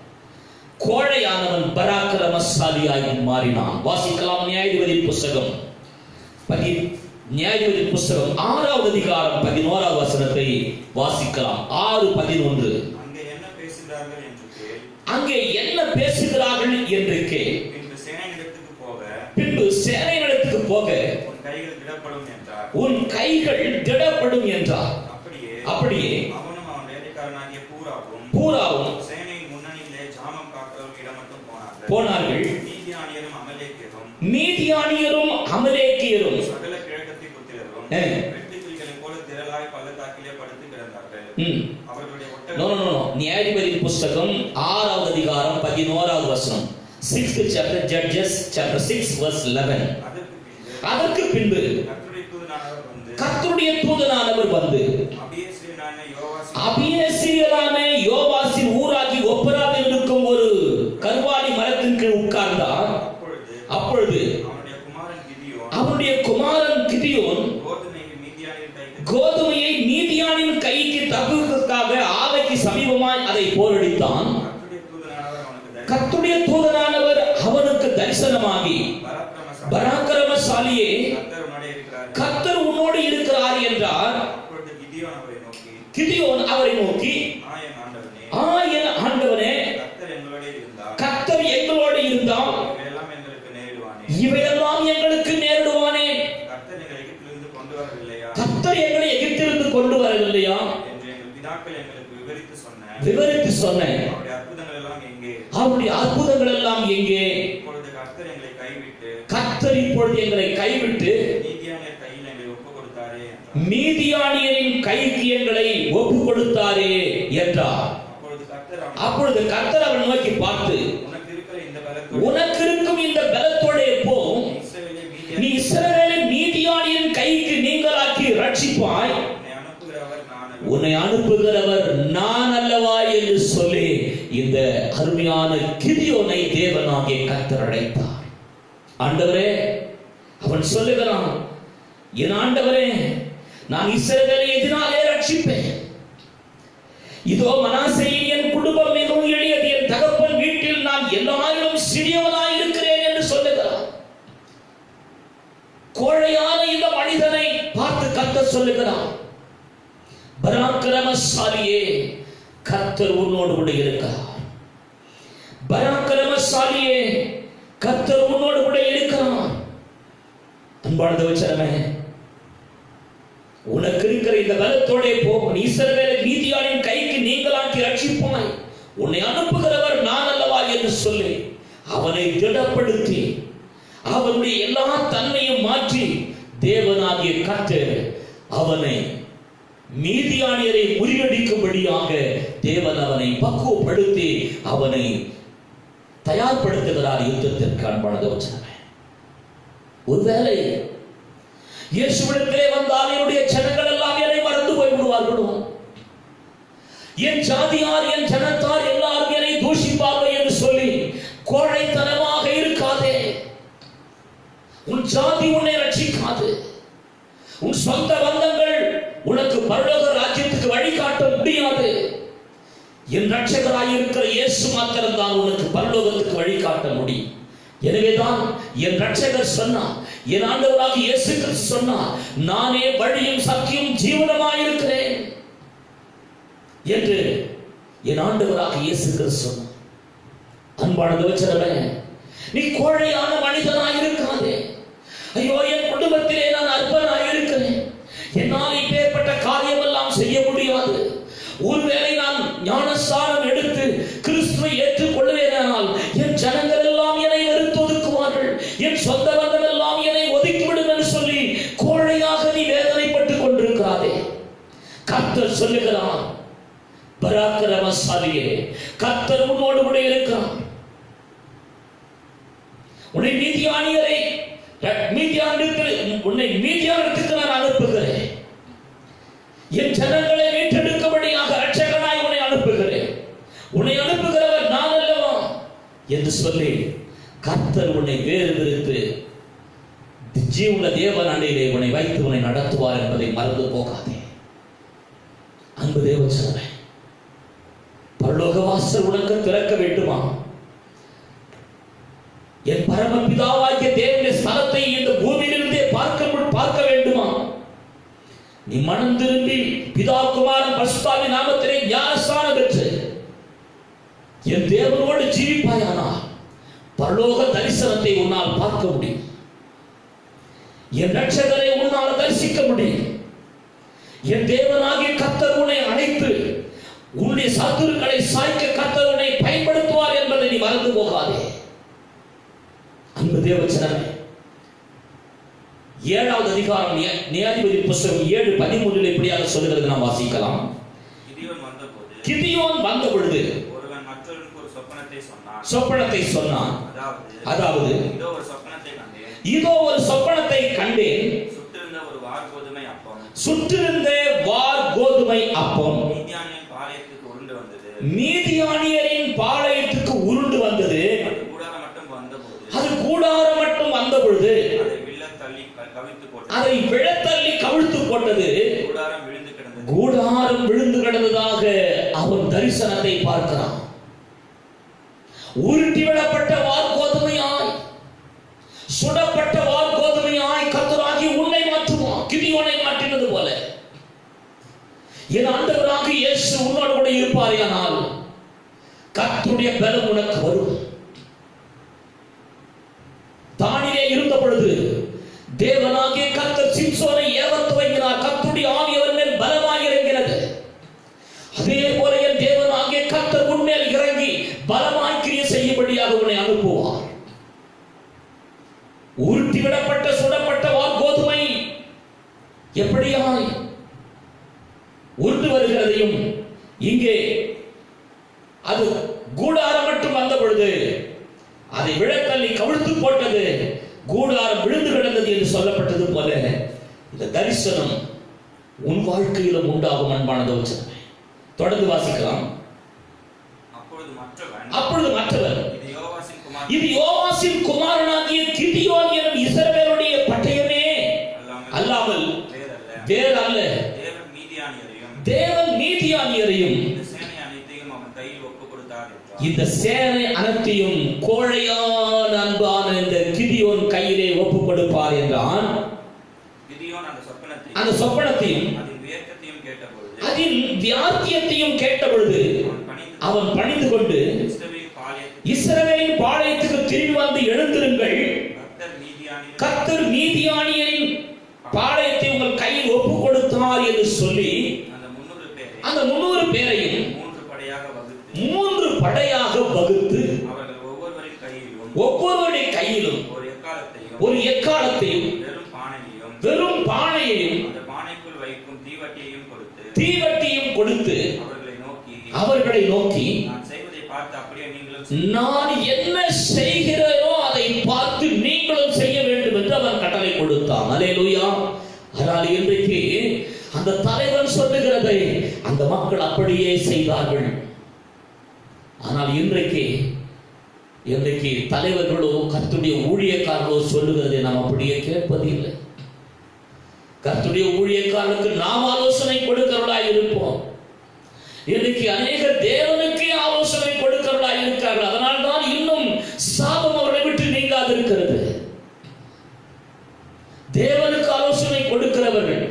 [SPEAKER 1] கோழையானவன் பராக்கிரமசாலியாய் மாறினான் வாசிக்கலாம் நியாயாதிபதி புஸ்தகம் பதி நியாயாதிபதி புஸ்தகம் ஆறாவது அதிகாரம் பதினோராவது வசனத்தை வாசிக்கலாம் ஆறு பதினொன்று
[SPEAKER 2] அங்கே என்ன பேசுகிறார்கள் என்று கேள்
[SPEAKER 1] அங்கே என்ன பேசுகிறார்கள் என்று கேள்
[SPEAKER 2] பின்பு சேனையிடத்துக்கு போக
[SPEAKER 1] பின்பு சேனையிடத்துக்கு போக
[SPEAKER 2] உன் கைகள் விடப்படும் என்றார்
[SPEAKER 1] உன் கைகள் திடப்படும் என்றார்
[SPEAKER 2] அப்படியே
[SPEAKER 1] அப்படியே
[SPEAKER 2] அவனும் அவன் வேலைக்காரனாகிய பூராவும்
[SPEAKER 1] பூராவும்
[SPEAKER 2] சேனையின் முன்னணியிலே ஜாமம் காக்கிறவர்களிடம் மட்டும் போனார்கள்
[SPEAKER 1] போனார்கள்
[SPEAKER 2] நீதியானியரும் அமலேக்கியரும்
[SPEAKER 1] மீதியானியரும் அமலேக்கியரும்
[SPEAKER 2] சகல கிழக்கத்தி புத்திரரும்
[SPEAKER 1] ஏ.
[SPEAKER 2] வெட்டுக்கிளிகளைப் போல திரளாய் பள்ளத்தாக்கிலே படுத்து கிடந்தார்கள்
[SPEAKER 1] ம்
[SPEAKER 2] அவர்களுடைய
[SPEAKER 1] நோ
[SPEAKER 2] ஒட்டகம்
[SPEAKER 1] நோ நோ நியாயாதிபதி புஸ்தகம் ஆறாவது அதிகாரம் பதினோராவது வசனம் sixth chapter Judges chapter six verse eleven
[SPEAKER 2] அதற்கு பின்பு
[SPEAKER 1] அதற்கு பின்பு
[SPEAKER 2] கர்த்தருடைய தூதனானவர் வந்து
[SPEAKER 1] கர்த்தருடைய தூதனானவர் வந்து
[SPEAKER 2] அபியேஸ்ரியனான யோவாஸ்
[SPEAKER 1] அபியேசியலான யோவாசின் ஊராகி ஒப்பராவில் இருக்கும் ஒரு கருவாலி மரத்தின் கீழ் உட்கார்ந்தார்
[SPEAKER 2] அப்பொழுது
[SPEAKER 1] அப்பொழுது
[SPEAKER 2] அவனுடைய குமாரன் கிதியோன்
[SPEAKER 1] அவனுடைய குமாரன் கிதியோன்
[SPEAKER 2] கோதுமையை மீதியானின் கைக்கு
[SPEAKER 1] கோதுமையை நீதியானின் கைக்கு தப்புவதற்காக ஆலைக்கு சமீபமாய் அதை போரடித்தான்
[SPEAKER 2] கர்த்தருடைய தூதனானவர் அவனுக்கு தரிசனம்
[SPEAKER 1] கர்த்தருடைய தூதனானவர் அவனுக்கு தரிசனமாகி
[SPEAKER 2] பராக்கிரமசாலி
[SPEAKER 1] பராக்கிரமசாலியே
[SPEAKER 2] கர்த்தர் உன்னோடே இருக்கிறார்
[SPEAKER 1] கர்த்தர் உன்னோடு இருக்கிறார் என்றார்
[SPEAKER 2] அப்பொழுது கிதியோன் அவரை நோக்கி
[SPEAKER 1] கிதியோன் அவரை நோக்கி
[SPEAKER 2] ஆ என் ஆண்டவனே
[SPEAKER 1] ஆ என் ஆண்டவனே
[SPEAKER 2] கர்த்தர் எங்களோடே இருந்தார்
[SPEAKER 1] கர்த்தர் எங்களோடு இருந்தால்
[SPEAKER 2] இவையெல்லாம் எங்களுக்கு நேரிடுவானே
[SPEAKER 1] இவையெல்லாம் எங்களுக்கு நேரிடுவானே
[SPEAKER 2] கர்த்தர் எங்களை எகிப்திலிருந்து கொண்டு வரவில்லையா
[SPEAKER 1] கர்த்தர் எங்களை எகிப்திலிருந்து கொண்டு வரவில்லையா
[SPEAKER 2] என்று எங்கள் பிதாக்கள் எங்களுக்கு விவரித்து சொன்ன
[SPEAKER 1] விவரித்து சொன்னேன்
[SPEAKER 2] அவருடைய அற்புதங்கள் எல்லாம் எங்கே
[SPEAKER 1] அவருடைய அற்புதங்கள் எல்லாம் எங்கே
[SPEAKER 2] இப்பொழுது கர்த்தர் எங்களை கைவிட்டு
[SPEAKER 1] கர்த்தர் இப்பொழுது எங்களை கைவிட்டு
[SPEAKER 2] நீதியானியர் கையில் எங்களை ஒப்புக் கொடுத்தாரே என்றார்.
[SPEAKER 1] மீதியானியரின் கைக்கு எங்களை ஒப்பு கொடுத்தாரே என்றார்
[SPEAKER 2] அப்பொழுது கர்த்தர் அவனை,
[SPEAKER 1] அப்பொழுது கர்த்தர் அவன் நோக்கி பார்த்து
[SPEAKER 2] உனக்கு இருக்கிற இந்த பலத்தோடு
[SPEAKER 1] உனக்கு இருக்கும் இந்த பலத்தோடே போ
[SPEAKER 2] நீ இஸ்ரவேலை
[SPEAKER 1] நீ
[SPEAKER 2] மீதியானியர்
[SPEAKER 1] இஸ்ரவேலை மீதியானியரின் கைக்கு நீங்களாக்கி ரட்சிப்பாய்
[SPEAKER 2] உன்னை அனுப்புகிறவர் நான் அல்ல.
[SPEAKER 1] உன்னை அனுப்புகிறவர் நான் அல்லவா என்று சொல்லி இந்த அருமையான கிதியோனை தேவனாகிய கர்த்தர் அழைத்தார் ஆண்டவரே அவன் சொல்லுகிறான் என் ஆண்டவரே நான் இஸ்ரவேலை எதினாலே ரட்சிப்பேன் இதோ மனாசையின் என் குடும்பம் மிகவும் எளியது என் தகப்பன் வீட்டில் நான் எல்லாரும் சிறியவனாய் இருக்கிறேன் என்று சொல்லுகிறான் கோழையான இந்த மனிதனை பார்த்து கர்த்தர் சொல்லுகிறான் பராக்கிரமசாலியே கர்த்தர் உன்னோடு கூட இருக்கிறார் பராக்கிரமசாலியே கர்த்தர் உன்னோடு கூட இருக்கிறார் அன்பானது வச்சனமே உனக்கு இருக்கிற இந்த பலத்தோட போ நீ இஸ்ரவேலை மீதியானின் கைக்கு நீங்களாக்கி ரட்சிப்பாய் உன்னை அனுப்புகிறவர் நான் அல்லவா என்று சொல்லி அவனை திடப்படுத்தி அவனுடைய எல்லா தன்மையும் மாற்றி தேவனாகிய கர்த்தர் அவனை மீதியானியரை முறியடிக்கும்படியாக தேவன் அவனை பக்குவப்படுத்தி அவனை தயார்படுத்துகிறார் யுத்தத்திற்கு அன்பானது வச்சனமே ஒருவேளை இயேசுவிடத்திலே வந்தால் என்னுடைய ஜனங்கள் எல்லாம் என்னை மறந்து போய் விடுவார்களோ என் ஜாதியார் என் ஜனத்தார் எல்லாரும் என்னை தூஷிப்பார்கள் என்று சொல்லி கோழைத்தனமாக இருக்காதே உன் ஜாதி உன்னை ரட்சிக்காது உன் சொந்த பந்தங்கள் உனக்கு பரலோக ராஜ்யத்துக்கு வழிகாட்ட முடியாது என் ரட்சகராய் இருக்கிற இயேசு மாத்திரம் தான் உனக்கு பரலோகத்துக்கு வழிகாட்ட முடியும் எனவேதான் என் ரட்சகர் சொன்னார் என் ஆண்டவராக இயேசு கிறிஸ்து சொன்னார் நானே வழியும் சத்தியம் ஜீவனமாய் இருக்கிறேன் என்று என் ஆண்டவராக இயேசு கிறிஸ்து சொன்னார் அன்பானது வச்சிடவே நீ கோழையான மனிதனாய் இருக்காதே ஐயோ என் குடும்பத்திலே நான் அற்பனாய் இருக்கிறேன் என்னால் இப்பேற்பட்ட காரியமெல்லாம் செய்ய முடியாது ஒருவேளை நான் ஞானஸ்தானம் எடுத்து கிறிஸ்துவை ஏற்றுக்கொள்வேனால் என் ஜனங்கள் எல்லாம் என்னை வெறுத்து ஒதுக்குவார்கள் என் சொந்த பந்தம் எல்லாம் என்னை ஒதுக்கிவிடும் என்று சொல்லி கோழையாக நீ வேதனைப்பட்டுக் கொண்டிருக்காதே கர்த்தர் சொல்லுகிறான் பராக்கிரமசாலியே கர்த்தர் உன்னோடு கூட இருக்கிறான் உன்னை மீதியானியரை மீதியானுக்கு உன்னை மீதியானத்துக்கு நான் அனுப்புகிறேன் என் ஜனங்களை மீட்டெடுக்கும்படியாக ரட்சகனாய் உன்னை அனுப்புகிறேன் உன்னை அனுப்புகிறவர் நான் அல்லவா என்று சொல்லி கர்த்தர் உன்னை வேறு விரித்து ஜீவன தேவன் அண்டையிலே உன்னை வைத்து உன்னை நடத்துவார் என்பதை மறந்து போகாதே அன்பு தேவச்சனமே பரலோக வாசல் உனக்கு திறக்க வேண்டுமா என் பரமபிதாவாகிய தேவனுடைய ஸ்தலத்தை இந்த பூமியிலிருந்தே பார்க்க மு- பார்க்க வேண்டுமா நீ மனம் திரும்பி பிதா குமாரன் பசுத்தாவி நாமத்திலே ஞானஸ்தானம் பெற்று என் தேவனோடு ஜீவிப்பாயானால் பரலோக தரிசனத்தை உன்னால் பார்க்க முடியும் என் ரட்சகரை உன்னால் தரிசிக்க முடியும் என் தேவனாகிய கர்த்தர் உன்னை அழைத்து உன்னுடைய சத்துருக்களை சாய்க்க கர்த்தர் உன்னை பயன்படுத்துவார் என்பதை நீ மறந்து போகாதே அன்பு தேவச்சனமே ஏழாவது அதிகாரம் நியா- நியாயாதிபதி புஸ்தகம் ஏழு பதிமூன்றில் இப்படியாக சொல்லுகிறது நாம் வாசிக்கலாம்
[SPEAKER 2] கிதியோன் வந்தபோது
[SPEAKER 1] கிதியோன் வந்த பொழுது
[SPEAKER 2] ஒருவன் மற்றொருவனுக்கு ஒரு சொப்பனத்தை சொன்னான்
[SPEAKER 1] சொப்பனத்தை சொன்னான்
[SPEAKER 2] அதாவது
[SPEAKER 1] அதாவது
[SPEAKER 2] இதோ ஒரு சொப்பனத்தை கண்டேன்
[SPEAKER 1] இதோ ஒரு சொப்பனத்தை கண்டேன்
[SPEAKER 2] சுட்டிருந்த ஒரு வார் கோதுமை அப்பம்
[SPEAKER 1] சுற்றிருந்த வார் கோதுமை அப்பம்
[SPEAKER 2] மீதியானின் பாளையத்துக்கு உருண்டு வந்தது
[SPEAKER 1] மீதியானியரின் பாளையத்துக்கு உருண்டு வந்தது
[SPEAKER 2] அது கூடாரம் மட்டும் வந்தபோது
[SPEAKER 1] அது கூடாரம் மட்டும் வந்த பொழுது
[SPEAKER 2] அதை வில்ல தள்ளி க- கவிழ்த்து போட்டது
[SPEAKER 1] அதை விழத்தள்ளி கவிழ்த்து போட்டது
[SPEAKER 2] கூடாரம் விழுந்து கிடந்தது
[SPEAKER 1] கூடாரம் விழுந்து கிடந்ததாக அவன் தரிசனத்தை பார்க்கிறான் உருட்டி விடப்பட்ட வார்கோதுமையாய் சுடப்பட்ட வார்கோதுமையாய் கத்தராகி உன்னை மாற்றுவான் கிதியோனை மாற்றினது போல என் ஆண்டவராக இயேசு உன்னோடு கூட இருப்பாரேயானால் கர்த்தருடைய பலம் உனக்கு வரும் தானிலே இருந்த பொழுது தேவனாகிய கர்த்தர் சிம்சோனை ஏவத் துவங்கினார் கர்த்தருடைய ஆவி அவன் மேல் பலமாய் இறங்கினது அதே போல என் தேவனாகிய கர்த்தர் உன்மேல் இறங்கி பலமாய் கிரியை செய்யும்படியாக உன்னை அனுப்புவார் உருட்டி விடப்பட்ட எப்படியாய் உருண்டு வருகிறதையும் இங்கே அது கூடாரம் மட்டும் வந்த பொழுது அதை விழத்தள்ளி கவிழ்த்து போட்டது கூடாரம் விழுந்து கிடந்தது என்று சொல்லப்பட்டது போல இந்த தரிசனம் உன் வாழ்க்கையிலும் உண்டாகும் அன்பானது வச்சிருக்கேன் தொடர்ந்து வாசிக்கலாம்
[SPEAKER 2] அப்பொழுது மற்றவன்
[SPEAKER 1] அப்பொழுது மற்றவர்
[SPEAKER 2] இது யோவாசின் குமார்
[SPEAKER 1] இது யோவாசின் குமாரனாகிய கிதியோன் எனும் இஸ்ரவேலுடைய பட்டயமே
[SPEAKER 2] அல்லாமல்
[SPEAKER 1] அல்லாமல்
[SPEAKER 2] வேறல்ல
[SPEAKER 1] வேறு அல்ல
[SPEAKER 2] தேவன் மீதியானியரையும்
[SPEAKER 1] தேவன் நீதியானியரையும்
[SPEAKER 2] இந்த சேனை அனைத்தையும் அவன் கையில் ஒப்புக் கொடுத்தார் என்றார்
[SPEAKER 1] இந்த சேனை அனைத்தையும் கோழையான அன்பான இந்த கிதியோன் கையிலே ஒப்புக் கொடுப்பார் என்றான்
[SPEAKER 2] கிதியோன் அந்த சொப்பனத்தை
[SPEAKER 1] அந்த சொப்பனத்தையும்
[SPEAKER 2] அதன் வியக்கத்தையும் கேட்டபொழுது
[SPEAKER 1] அதில் வியாத்தியத்தையும் கேட்ட பொழுது
[SPEAKER 2] அவன் பணிந்து
[SPEAKER 1] அவன் பணிந்து கொண்டு
[SPEAKER 2] கிறிஸ்துவின் பாளையத்தில்
[SPEAKER 1] இஸ்ரவேலின் பாளையத்துக்கு திரும்பி வந்து எழுந்திருங்கள்
[SPEAKER 2] கர்த்தர் மீதியானியர்
[SPEAKER 1] கர்த்தர் மீதியானியரின் பாளையத்தை உங்கள் கையில் ஒப்புக் கொடுத்தார் என்று சொல்லி
[SPEAKER 2] அந்த முன்னூறு பேரை
[SPEAKER 1] அந்த முன்னூறு பேரையும்
[SPEAKER 2] மூன்று படையாக வகுத்து
[SPEAKER 1] மூன்று படையாக வகுத்து
[SPEAKER 2] அவர்கள் ஒவ்வொருவரின் கையிலும்
[SPEAKER 1] ஒவ்வொருவருடைய கையிலும்
[SPEAKER 2] ஒரு எக்காலத்தையும்
[SPEAKER 1] ஒரு எக்காலத்தையும்
[SPEAKER 2] வெறும் பானையையும்
[SPEAKER 1] வெறும் பானையையும்
[SPEAKER 2] அந்த பானைக்குள் வைக்கும் தீவட்டியையும் கொடுத்து
[SPEAKER 1] தீவட்டியும் கொடுத்து
[SPEAKER 2] அவர்களை நோக்கி
[SPEAKER 1] அவர்களை நோக்கி
[SPEAKER 2] நான் செய்வதை பார்த்து அப்படியே நீங்களும் செய்யுங்கள்.
[SPEAKER 1] நான் என்ன செய்கிறேனோ அதை பார்த்து நீங்களும் செய்ய வேண்டும் என்று அவன் கட்டளை கொடுத்தான் அலேலுயா ஆனால் இன்றைக்கு அந்த தலைவன் சொல்லுகிறதை அந்த மக்கள் அப்படியே செய்தார்கள் ஆனால் இன்றைக்கு இன்றைக்கு தலைவர்களோ கர்த்துடைய ஊழியக்காரர்களோ சொல்லுகிறதை நாம் அப்படியே கேட்பதில்லை கர்த்துடைய ஊழியக்காரனுக்கு நாம் ஆலோசனை கொடுக்கிறவர்களாய் இருப்போம் இன்னைக்கு அநேக தேவனுக்கே ஆலோசனை கொடுக்கிறவர்களாய் இருக்கிறார்கள் அதனால் தான் இன்னும் சாபம் அவர்களை விட்டு நீங்காது இருக்கிறது தேவனுக்கு ஆலோசனை கொடுக்கிறவர்கள்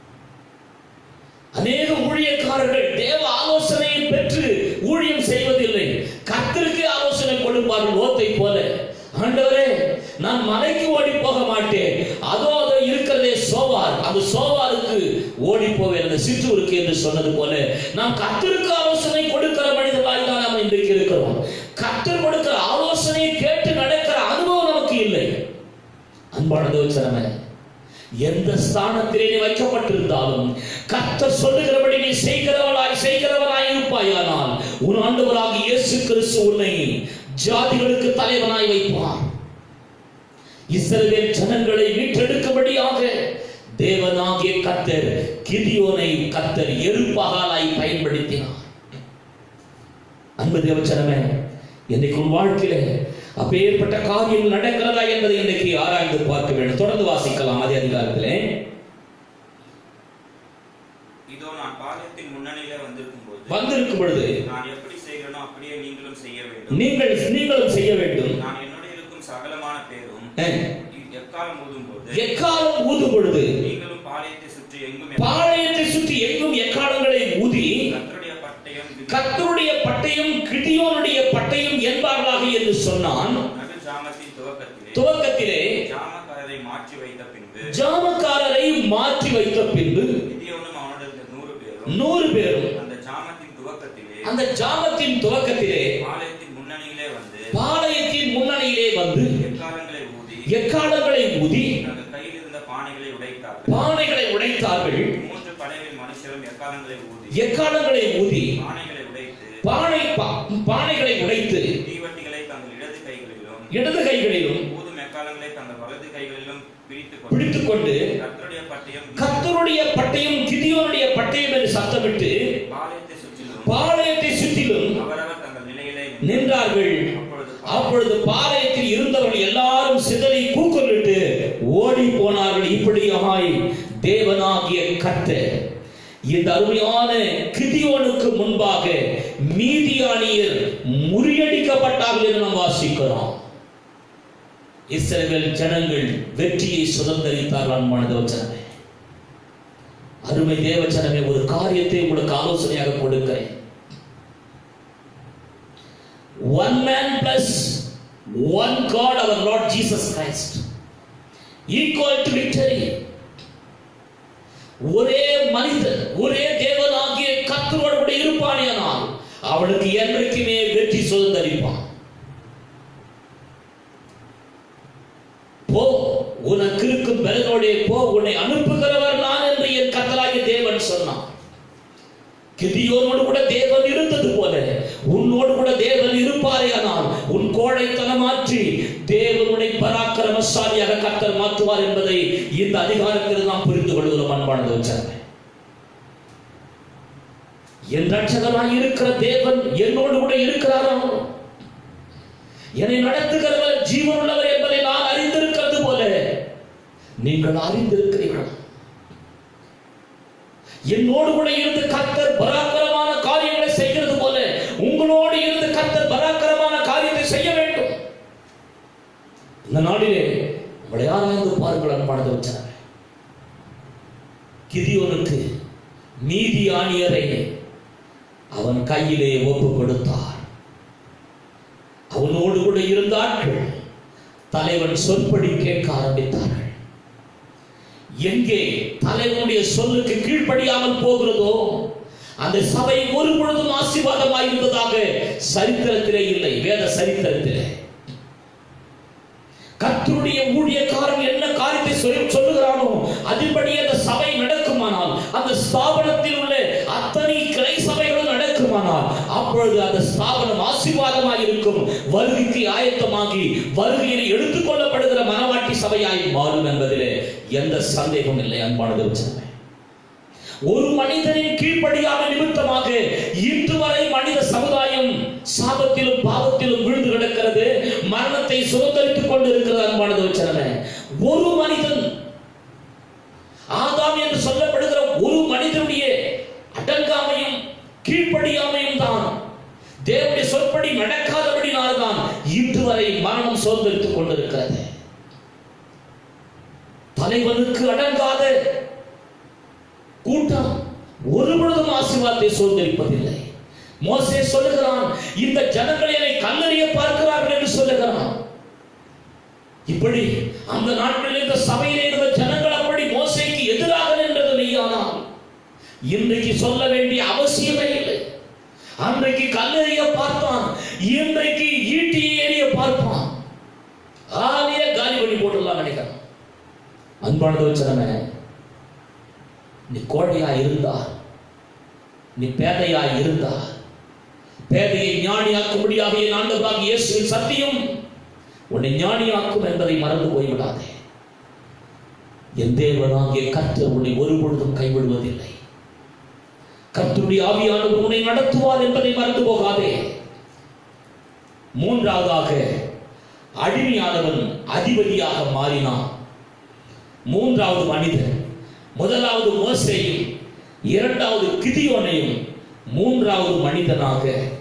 [SPEAKER 1] அநேக ஊழியக்காரர்கள் தேவ ஆலோசனையை பெற்று ஊழியம் செய்வதில்லை கர்த்தருக்கு ஆலோசனை கொடுப்பார்கள் ஓத்தை போல ஆண்டவரே நான் மலைக்கு ஓடி போக மாட்டேன் அதோ அதோ இருக்கிறதே சோவார் அந்த சோவாருக்கு ஓடி போவேன் அந்த சிற்றூருக்கு என்று சொன்னது போல நாம் கர்த்தருக்கு ஆலோசனை கொடுக்கிற மனிதர்களாய் தான் நாம் இன்றைக்கு இருக்கிறோம் கர்த்தர் கொடுக்கிற ஆலோசனையை கேட்டு நடக்கிற அனுபவம் நமக்கு இல்லை அன்பானது வச்சனமே எந்த ஸ்தானத்திலே நீ வைக்கப்பட்டிருந்தாலும் கர்த்தர் சொல்லுகிறபடி நீ செய்கிறவளாய் செய்கிறவனாய் இருப்பாயானால் உன் ஆண்டவராக இயேசு கிறிஸ்து உன்னை ஜாதிகளுக்கு தலைவனாய் வைப்பார் இஸ்ரவேல் ஜனங்களை மீட்டெடுக்கும்படியாக தேவனாகிய கர்த்தர் கிதியோனை கர்த்தர் எருப்பகாலாய் பயன்படுத்தினார் அன்பு தேவச்சனமே இன்னைக்கு உன் வாழ்க்கையில அப்பேற்பட்ட காரியம் நடக்கிறதா என்பதை இன்னைக்கு ஆராய்ந்து பார்க்க வேண்டும் தொடர்ந்து வாசிக்கலாம் அதே அதிகாரத்திலே
[SPEAKER 2] இதோ நான் பாளையத்தின் முன்னணியிலே வந்திருக்கும் போது
[SPEAKER 1] வந்திருக்கும் பொழுது
[SPEAKER 2] நான் எப்படி செய்கிறேனோ அப்படியே நீங்களும் செய்ய வேண்டும்
[SPEAKER 1] நீங்கள் நீங்களும் செய்ய வேண்டும்
[SPEAKER 2] நான் என்னோட இருக்கும் சகலமான பேரும்
[SPEAKER 1] அஹ்,
[SPEAKER 2] எக்காலம் ஊதும் போது
[SPEAKER 1] எக்காலம் ஊதும் பொழுது
[SPEAKER 2] நீங்களும் பாளையத்தை சுற்றி எங்கும்
[SPEAKER 1] பாளையத்தை சுற்றி எங்கும் எக்காலங்களை ஊதி
[SPEAKER 2] கர்த்தருடைய பட்டயம்
[SPEAKER 1] கர்த்தருடைய பட்டயம் கிடியோனுடைய பட்டயம் என்பார்களாக என்று சொன்னான்
[SPEAKER 2] நடு ஜாமத்தின் துவக்கத்திலே
[SPEAKER 1] துவக்கத்திலே
[SPEAKER 2] ஜாமக்காரரை மாற்றி வைத்த பின்பு
[SPEAKER 1] ஜாமக்காரரை மாற்றி வைத்த பின்பு
[SPEAKER 2] கிதியோனும் அவனோட இருந்த நூறு பேரும்
[SPEAKER 1] நூறு பேரும்
[SPEAKER 2] அந்த ஜாமத்தின் துவக்கத்திலே
[SPEAKER 1] அந்த ஜாமத்தின் துவக்கத்திலே
[SPEAKER 2] பாளையத்தின் முன்னணியிலே வந்து
[SPEAKER 1] பாளையத்தின் முன்னணியிலே வந்து
[SPEAKER 2] எக்காலங்களை ஊதி
[SPEAKER 1] எக்காலங்களை ஊதி
[SPEAKER 2] தங்கள் கையில் இருந்த பானைகளை உடைத்தார்கள்
[SPEAKER 1] பானைகளை உடைத்தார்கள்
[SPEAKER 2] மூன்று படைகளின் மனுஷரும் எக்காலங்களை ஊதி
[SPEAKER 1] எக்காலங்களை ஊதி
[SPEAKER 2] பானைகளை உடைத்து
[SPEAKER 1] பானை பா- பானைகளை உடைத்து
[SPEAKER 2] தீவட்டிகளை தங்கள் இடது கைகளிலும்
[SPEAKER 1] இடது கைகளிலும்
[SPEAKER 2] ஊதும் எக்காலங்களை தங்கள் வலது கைகளிலும் பிடித்துக் கொண்டு
[SPEAKER 1] பிடித்துக் கொண்டு
[SPEAKER 2] கர்த்தருடைய பட்டயம்
[SPEAKER 1] கர்த்தருடைய பட்டயம் கிதியோனுடைய பட்டயம் என்று சத்தமிட்டு
[SPEAKER 2] பாளையத்தை சுற்றிலும்
[SPEAKER 1] பாளையத்தை சுற்றிலும்
[SPEAKER 2] அவரவர் தங்கள் நிலையிலே
[SPEAKER 1] நின்றார்கள்
[SPEAKER 2] அப்பொழுது
[SPEAKER 1] அப்பொழுது பாளையத்தில் இருந்தவர்கள் எல்லாரும் சிதறி கூக்குரலிட்டு ஓடி போனார்கள் இப்படியாய் தேவனாகிய கர்த்தர் இந்த அருமையான கிதியோனுக்கு முன்பாக மீதியானியர் முறியடிக்கப்பட்டார்கள் என்று நாம் வாசிக்கிறோம் இஸ்ரவேல் ஜனங்கள் வெற்றியை சுதந்திரித்தார்கள் அன்பானது வச்சனமே அருமை தேவச்சனமே ஒரு காரியத்தை உங்களுக்கு ஆலோசனையாக கொடுக்கிறேன் one man plus one God, our Lord Jesus Christ, equal to victory. ஒரே மனிதன் ஒரே தேவனாகிய கத்தரோடு கூட இருப்பானேனால் அவனுக்கு என்றைக்குமே வெற்றி சுதந்திரிப்பான் போ உனக்கு இருக்கும் பலனோடே போ உன்னை அனுப்புகிறவர் நான் என்று தேவன் சொன்னான் கிதியோனோடு கூட தேவன் இருந்தது போல உன்னோடு கூட தேவன் இருப்பாரே ஆனால் உன் கோழைத்தனம் மாற்றி தேவனுடைய பராக்கிரமசாலியாக கர்த்தர் மாற்றுவார் என்பதை இந்த அதிகாரத்தில் நாம் புரிந்து கொள்கிறோம் அன்பானது வச்சாங்க என் ரட்சகராய் இருக்கிற தேவன் என்னோடு கூட இருக்கிறாரோ என்னை நடத்துகிறவர் ஜீவனுள்ளவர் என்பதை நான் அறிந்திருக்கிறது போல நீங்கள் அறிந்திருக்கிறீர்கள் என்னோடு கூட இருந்து கர்த்தர் பராக்கிரமான காரியங்களை செய்கிறது போல உங்களோடு இருந்து கர்த்தர் பராக்கிரமான காரியத்தை செய்ய வேண்டும் இந்த நாளிலே உங்களை ஆராய்ந்து பாருங்கள் அன்பானது வச்சார் கிதியோனுக்கு நீதி ஆணியரை அவன் கையிலே ஒப்பு கொடுத்தார் அவனோடு கூட இருந்த ஆட்கள் தலைவன் சொற்படி கேட்க ஆரம்பித்தார்கள் எங்கே தலைவனுடைய சொல்லுக்கு கீழ்ப்படியாமல் போகிறதோ அந்த சபை ஒரு பொழுதும் ஆசீர்வாதமாக இருந்ததாக சரித்திரத்திலே இல்லை வேத சரித்திரத்திலே கர்த்தருடைய ஊழியக்காரன் என்ன காரியத்தை சொல்லி சொல்லுகிறானோ அதின்படி அந்த சபை நடக்குமானால் அந்த ஸ்தாபனத்தில் உள்ள அத்தனை கிளை சபைகளும் நடக்குமானால் அப்பொழுது அந்த ஸ்தாபனம் ஆசீர்வாதமாய் இருக்கும் வருகைக்கு ஆயத்தமாகி வருகையில் எடுத்துக்கொள்ளப்படுகிற மனவாட்டி சபையாய் மாறும் என்பதிலே எந்த சந்தேகமும் இல்லை அன்பானது வச்சிருந்தேன் ஒரு மனிதனின் கீழ்ப்படியாத நிமித்தமாக இன்று வரை மனித சமுதாயம் சாபத்திலும் பாவத்திலும் விழுந்து கிடக்கிறது மரணத்தை சுதந்திரித்துக் கொண்டு இருக்கிறது அன்பானது வச்சனமே ஒரு மனிதன் ஆதாம் என்று சொல்லப்படுகிற ஒரு மனிதனுடைய அடங்காமையும் கீழ்ப்படியாமையும் தான் தேவனுடைய சொற்படி நடக்காதபடினால்தான் இன்று வரை மரணம் சுதந்திரித்துக் கொண்டிருக்கிறது தலைவனுக்கு அடங்காத கூட்டம் ஒரு பொழுதும் ஆசீர்வாதத்தை சுதந்திரிப்பதில்லை மோசே சொல்லுகிறான் இந்த ஜனங்கள் என்னை கல்லறிய பார்க்கிறார்கள் என்று சொல்லுகிறான் இப்படி அந்த நாட்களில் இருந்த சபையிலே இருந்த ஜனங்கள் அப்படி மோசைக்கு எதிராக நின்றது மெய்யானால் இன்றைக்கு சொல்ல வேண்டிய அவசியமே இல்லை அன்றைக்கு கல்லறிய பார்த்தான் இன்றைக்கு ஈட்டி ஏறிய பார்ப்பான் ஆலிய காலி பண்ணி போட்டுடலாம் நினைக்கிறேன் அன்பானது வச்சனமே நீ கோழையா இருந்தா நீ பேதையா இருந்தா பேதையை ஞானியாக்கும்படியாக என் ஆண்டவராக இயேசுவின் சத்தியம் உன்னை ஞானியாக்கும் என்பதை மறந்து போய்விடாதே என் தேவனாகிய கர்த்தர் உன்னை ஒரு பொழுதும் கைவிடுவதில்லை கர்த்தருடைய ஆவியானவர் உன்னை நடத்துவார் என்பதை மறந்து போகாதே மூன்றாவதாக அடிமையானவன் அதிபதியாக மாறினான் மூன்றாவது மனிதன் முதலாவது மோசையும் இரண்டாவது கிதியோனையும் மூன்றாவது மனிதனாக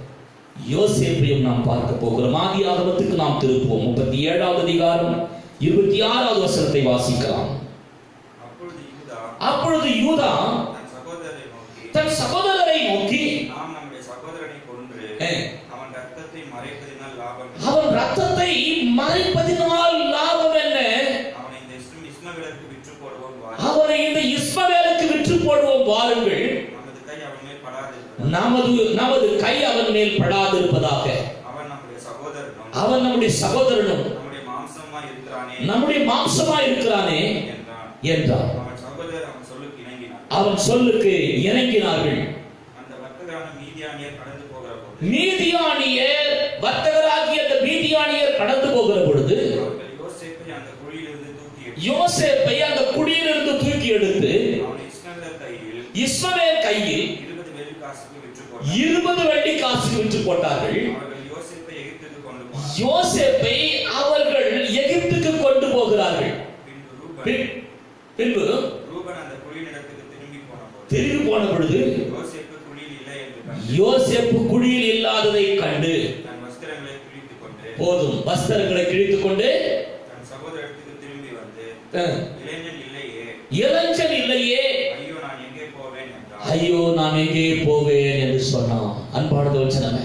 [SPEAKER 1] யோசேப்பையும் நாம் பார்க்க போகிறோம் ஆதி ஆகமத்துக்கு நாம் திருப்புவோம் முப்பத்தி ஏழாவது அதிகாரம் இருபத்தி ஆறாவது வசனத்தை வாசிக்கலாம்
[SPEAKER 2] அப்பொழுது யூதா
[SPEAKER 1] அப்பொழுது யூதா
[SPEAKER 2] தன் சகோதரரை நோக்கி
[SPEAKER 1] தன் சகோதரரை நோக்கி
[SPEAKER 2] நாம் நம்முடைய சகோதரனை கொன்று
[SPEAKER 1] ஏ,
[SPEAKER 2] அவன் ரத்தத்தை மறைப்பதினால் லாபம் என்ன?
[SPEAKER 1] அவன் ரத்தத்தை மறைப்பதினால் லாபம் என்ன
[SPEAKER 2] அவனை இந்த இஸ்ம- இஸ்மவேலருக்கு விற்று போடுவோம் வா.
[SPEAKER 1] அவனை இந்த இஸ்மவேலுக்கு விற்று போடுவோம் வாருங்கள்
[SPEAKER 2] நமது கை அவன் மேல் படாதிருப்பதாக.
[SPEAKER 1] நமது நமது கை அவன் மேல் படாதிருப்பதாக
[SPEAKER 2] அவன் நம்முடைய சகோதரனும்
[SPEAKER 1] அவன் நம்முடைய சகோதரனும்
[SPEAKER 2] நம்முடைய மாம்சமா இருக்கிறானே
[SPEAKER 1] நம்முடைய மாம்சமா இருக்கிறானே
[SPEAKER 2] என்றான்
[SPEAKER 1] என்றார்
[SPEAKER 2] அவன் சகோதரர் அவன் சொல்லுக்கு இணங்கினான்
[SPEAKER 1] அவன் சொல்லுக்கு இணங்கினார்கள்
[SPEAKER 2] அந்த வர்த்தகரான மீதியானியர் கடந்து போகிற போது
[SPEAKER 1] மீதியானியர் வர்த்தகராகிய அந்த மீதியானியர் கடந்து போகிற பொழுது
[SPEAKER 2] அவர்கள் யோசேப்பை அந்த குழியிலிருந்து தூக்கி எடுத்து
[SPEAKER 1] யோசேப்பை அந்த குடியிலிருந்து தூக்கி எடுத்து
[SPEAKER 2] அவனை இஸ்மவேலர் கையில்
[SPEAKER 1] இஸ்மவேல் கையில்
[SPEAKER 2] இருபது வெள்ளி காசுக்கு விற்று போட்டான்
[SPEAKER 1] இருபது வெள்ளி காசுக்கு விற்று போட்டார்கள்
[SPEAKER 2] அவர்கள் யோசேப்பை எகிப்துக்கு கொண்டு போனார்
[SPEAKER 1] யோசேப்பை அவர்கள் எகிப்துக்கு கொண்டு போகிறார்கள்
[SPEAKER 2] பின்பு ரூபன்
[SPEAKER 1] பின்- பின்பு
[SPEAKER 2] ரூபன் அந்த குழியினிடத்துக்கு திரும்பி போன போது
[SPEAKER 1] திரும்பி போன பொழுது
[SPEAKER 2] யோசேப்பு குழியில் இல்லை என்று கண்டு
[SPEAKER 1] யோசேப்பு குடியில் இல்லாததை கண்டு
[SPEAKER 2] தன் வஸ்திரங்களை கிழித்துக் கொண்டு
[SPEAKER 1] போதும் வஸ்திரங்களை கிழித்துக் கொண்டு
[SPEAKER 2] தன் சகோதரத்துக்கு திரும்பி வந்து
[SPEAKER 1] அஹ்,
[SPEAKER 2] இளைஞன் இல்லையே
[SPEAKER 1] இளைஞன் இல்லையே
[SPEAKER 2] ஐயோ நான் எங்கே போவேன் என்றான்
[SPEAKER 1] ஐயோ நான் எங்கே போவேன் என்று சொன்னான் அன்பானது வச்சனமே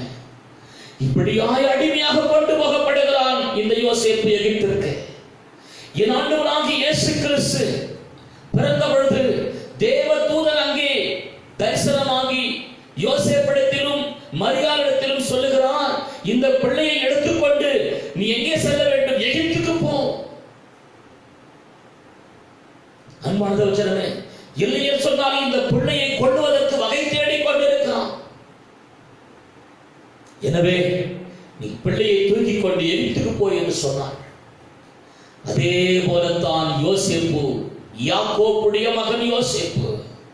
[SPEAKER 1] இப்படியாய் அடிமையாக கொண்டு போகப்படுகிறான் இந்த யோசேப்பு எகிப்திற்கு என் ஆண்டவனாகிய இயேசு கிறிஸ்து பிறந்த பொழுது தேவ தூதன் அங்கே தரிசனமாகி யோசேப்பிடத்திலும் மரியாளிடத்திலும் சொல்லுகிறான் இந்த பிள்ளையை எடுத்துக்கொண்டு நீ எங்கே செல்ல வேண்டும் எகிப்துக்கு போ அன்பானது வச்சனமே இல்லையே சொன்னால் இந்த பிள்ளையை கொள்வதற்கு வகை தேடிக் கொண்டிருக்கிறான் எனவே நீ பிள்ளையை தூக்கிக் கொண்டு எரித்துக்கு போய் என்று சொன்னார் அதே போலத்தான் யோசேப்பு யாக்கோப்புடைய மகன் யோசேப்பு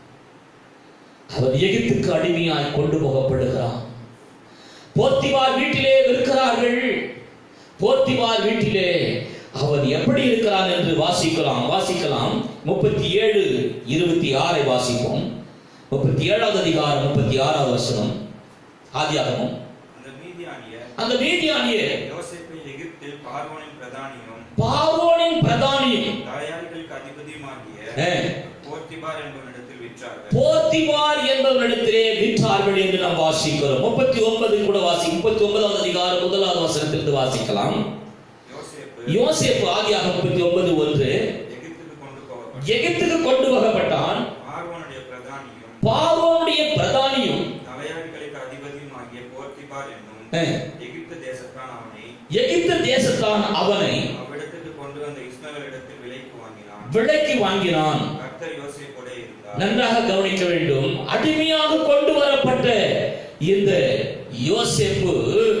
[SPEAKER 1] அவன் எகிப்துக்கு அடிமையாய் கொண்டு போகப்படுகிறான் போத்திவார் வீட்டிலே இருக்கிறார்கள் போத்திவார் வீட்டிலே அவன் எப்படி இருக்கிறான் என்று வாசிக்கலாம் வாசிக்கலாம் முப்பத்தி ஏழு இருபத்தி ஆறை வாசிப்போம் முப்பத்தி ஏழாவது அதிகாரம் முப்பத்தி ஆறாவது வசனம் ஆதியாகமும்
[SPEAKER 2] அந்த மீதியானியர்
[SPEAKER 1] அந்த மீதியானியே
[SPEAKER 2] யோசேப்பை எகிப்தில் பார்வோனின் பிரதானியும்
[SPEAKER 1] பார்வோனின் பிரதானியும்
[SPEAKER 2] தலையாரிகளுக்கு அதிபதியுமாகிய
[SPEAKER 1] ஏ,
[SPEAKER 2] போர்த்திபார் என்பவனிடத்தில் விற்றார்கள்
[SPEAKER 1] போத்திவார் என்பவரிடத்திலே விற்றார்கள் என்று நாம் வாசிக்கிறோம் முப்பத்தி ஒன்பது கூட வாசி முப்பத்தி ஒன்பதாவது அதிகாரம் முதலாவது வசனத்திலிருந்து வாசிக்கலாம்
[SPEAKER 2] யோசேப்பு
[SPEAKER 1] யோசேப்பு ஆகியாக முப்பத்தி ஒன்பது ஒன்று
[SPEAKER 2] எகிப்துக்கு கொண்டு போகப்பட்டார்
[SPEAKER 1] எகிப்துக்கு கொண்டு போகப்பட்டான்
[SPEAKER 2] பார்வோனுடைய பிரதானியும்
[SPEAKER 1] பார்வோனுடைய பிரதானியும்
[SPEAKER 2] தலையாரிகளுக்கு அதிபதியுமாகிய போர்த்திபார் என்னும்
[SPEAKER 1] ஏ,
[SPEAKER 2] எகிப்து தேசத்தான் அவனை
[SPEAKER 1] எகிப்து தேசத்தான் அவனை
[SPEAKER 2] அவ்விடத்துக்கு கொண்டு வந்த இஸ்மவேலிடத்தில் விலைக்கு வாங்கினான்
[SPEAKER 1] விலைக்கு வாங்கினான்
[SPEAKER 2] கர்த்தர் யோசேப்போடே இருந்தார்
[SPEAKER 1] நன்றாக கவனிக்க வேண்டும் அடிமையாக கொண்டு வரப்பட்ட இந்த யோசேப்பு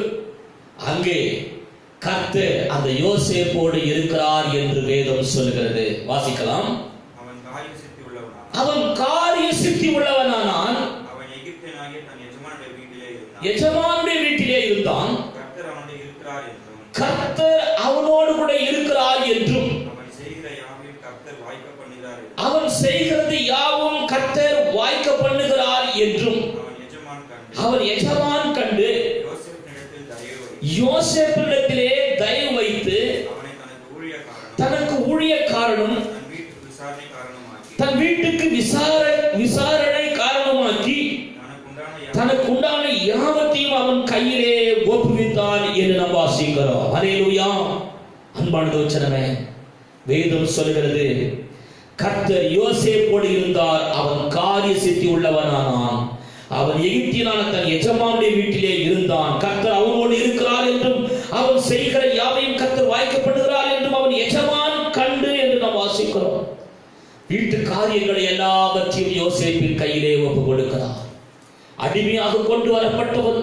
[SPEAKER 1] அங்கே கர்த்தர் அந்த யோசேப்போடு இருக்கிறார் என்று வேதம் சொல்கிறது வாசிக்கலாம்
[SPEAKER 2] அவன் காரிய சித்தி உள்ளவனான்
[SPEAKER 1] அவன் காரிய சித்தி உள்ளவனானான்
[SPEAKER 2] அவன் எகிப்தியனாகிய தன் எஜமானுடைய வீட்டிலே இருந்தான்
[SPEAKER 1] எஜமானுடைய வீட்டிலே இருந்தான்
[SPEAKER 2] கர்த்தர் அவனுடைய இருக்கிறார் என்றும்
[SPEAKER 1] கர்த்தர் அவனோடு கூட இருக்கிறார் என்றும்
[SPEAKER 2] அவன் செய்கிற யாவையும் கர்த்தர் வாய்க்க பண்ணுகிறார் என்றும்
[SPEAKER 1] அவன் செய்கிறது யாவும் கர்த்தர் வாய்க்க பண்ணுகிறார் என்றும்
[SPEAKER 2] அவன் எஜமான் கண்டு
[SPEAKER 1] அவன் எஜமான் கண்டு
[SPEAKER 2] யோசேப்பினிடத்தில் தயவு வைத்து
[SPEAKER 1] யோசேப்பிடத்திலே தயவு வைத்து
[SPEAKER 2] அவனை தனக்கு ஊழியக்காரனும்
[SPEAKER 1] தனக்கு ஊழியக்காரனும்
[SPEAKER 2] தன் வீட்டுக்கு விசாரணை காரணமாக்கி
[SPEAKER 1] தன் வீட்டுக்கு விசார விசாரணை காரணமாக்கி
[SPEAKER 2] தனக்குண்டான
[SPEAKER 1] தனக்கு உண்டான யாவத்தையும் அவன் கையிலே ஒப்புவித்தான் என்று நாம் வாசிக்கிறோம் ஹalleluya அன்பான தோச்சனமே வேதம் சொல்கிறது கர்த்தர் யோசேப்போடு இருந்தார் அவன் காரிய சித்தி உள்ளவனானான் அவன் எகிப்தியனான தன் எஜமானுடைய வீட்டிலே இருந்தான் கர்த்தர் அவனோடு இருக்கிறார் என்றும் அவன் செய்கிற யாவையும் கர்த்தர் வாய்க்கப்படுகிறார் என்றும் அவன் எஜமான் கண்டு என்று நாம் வாசிக்கிறோம் வீட்டு காரியங்களை எல்லாவற்றையும் யோசேப்பின் கையிலே ஒப்பு கொடுக்கிறார் அடிமையாக கொண்டு வரப்பட்டவன்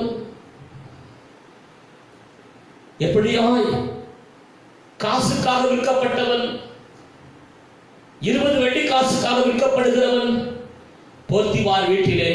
[SPEAKER 1] எப்படியாய் காசுக்காக விற்கப்பட்டவன் இருபது வெள்ளி காசுக்காக விற்கப்படுகிறவன் போத்திவார் வீட்டிலே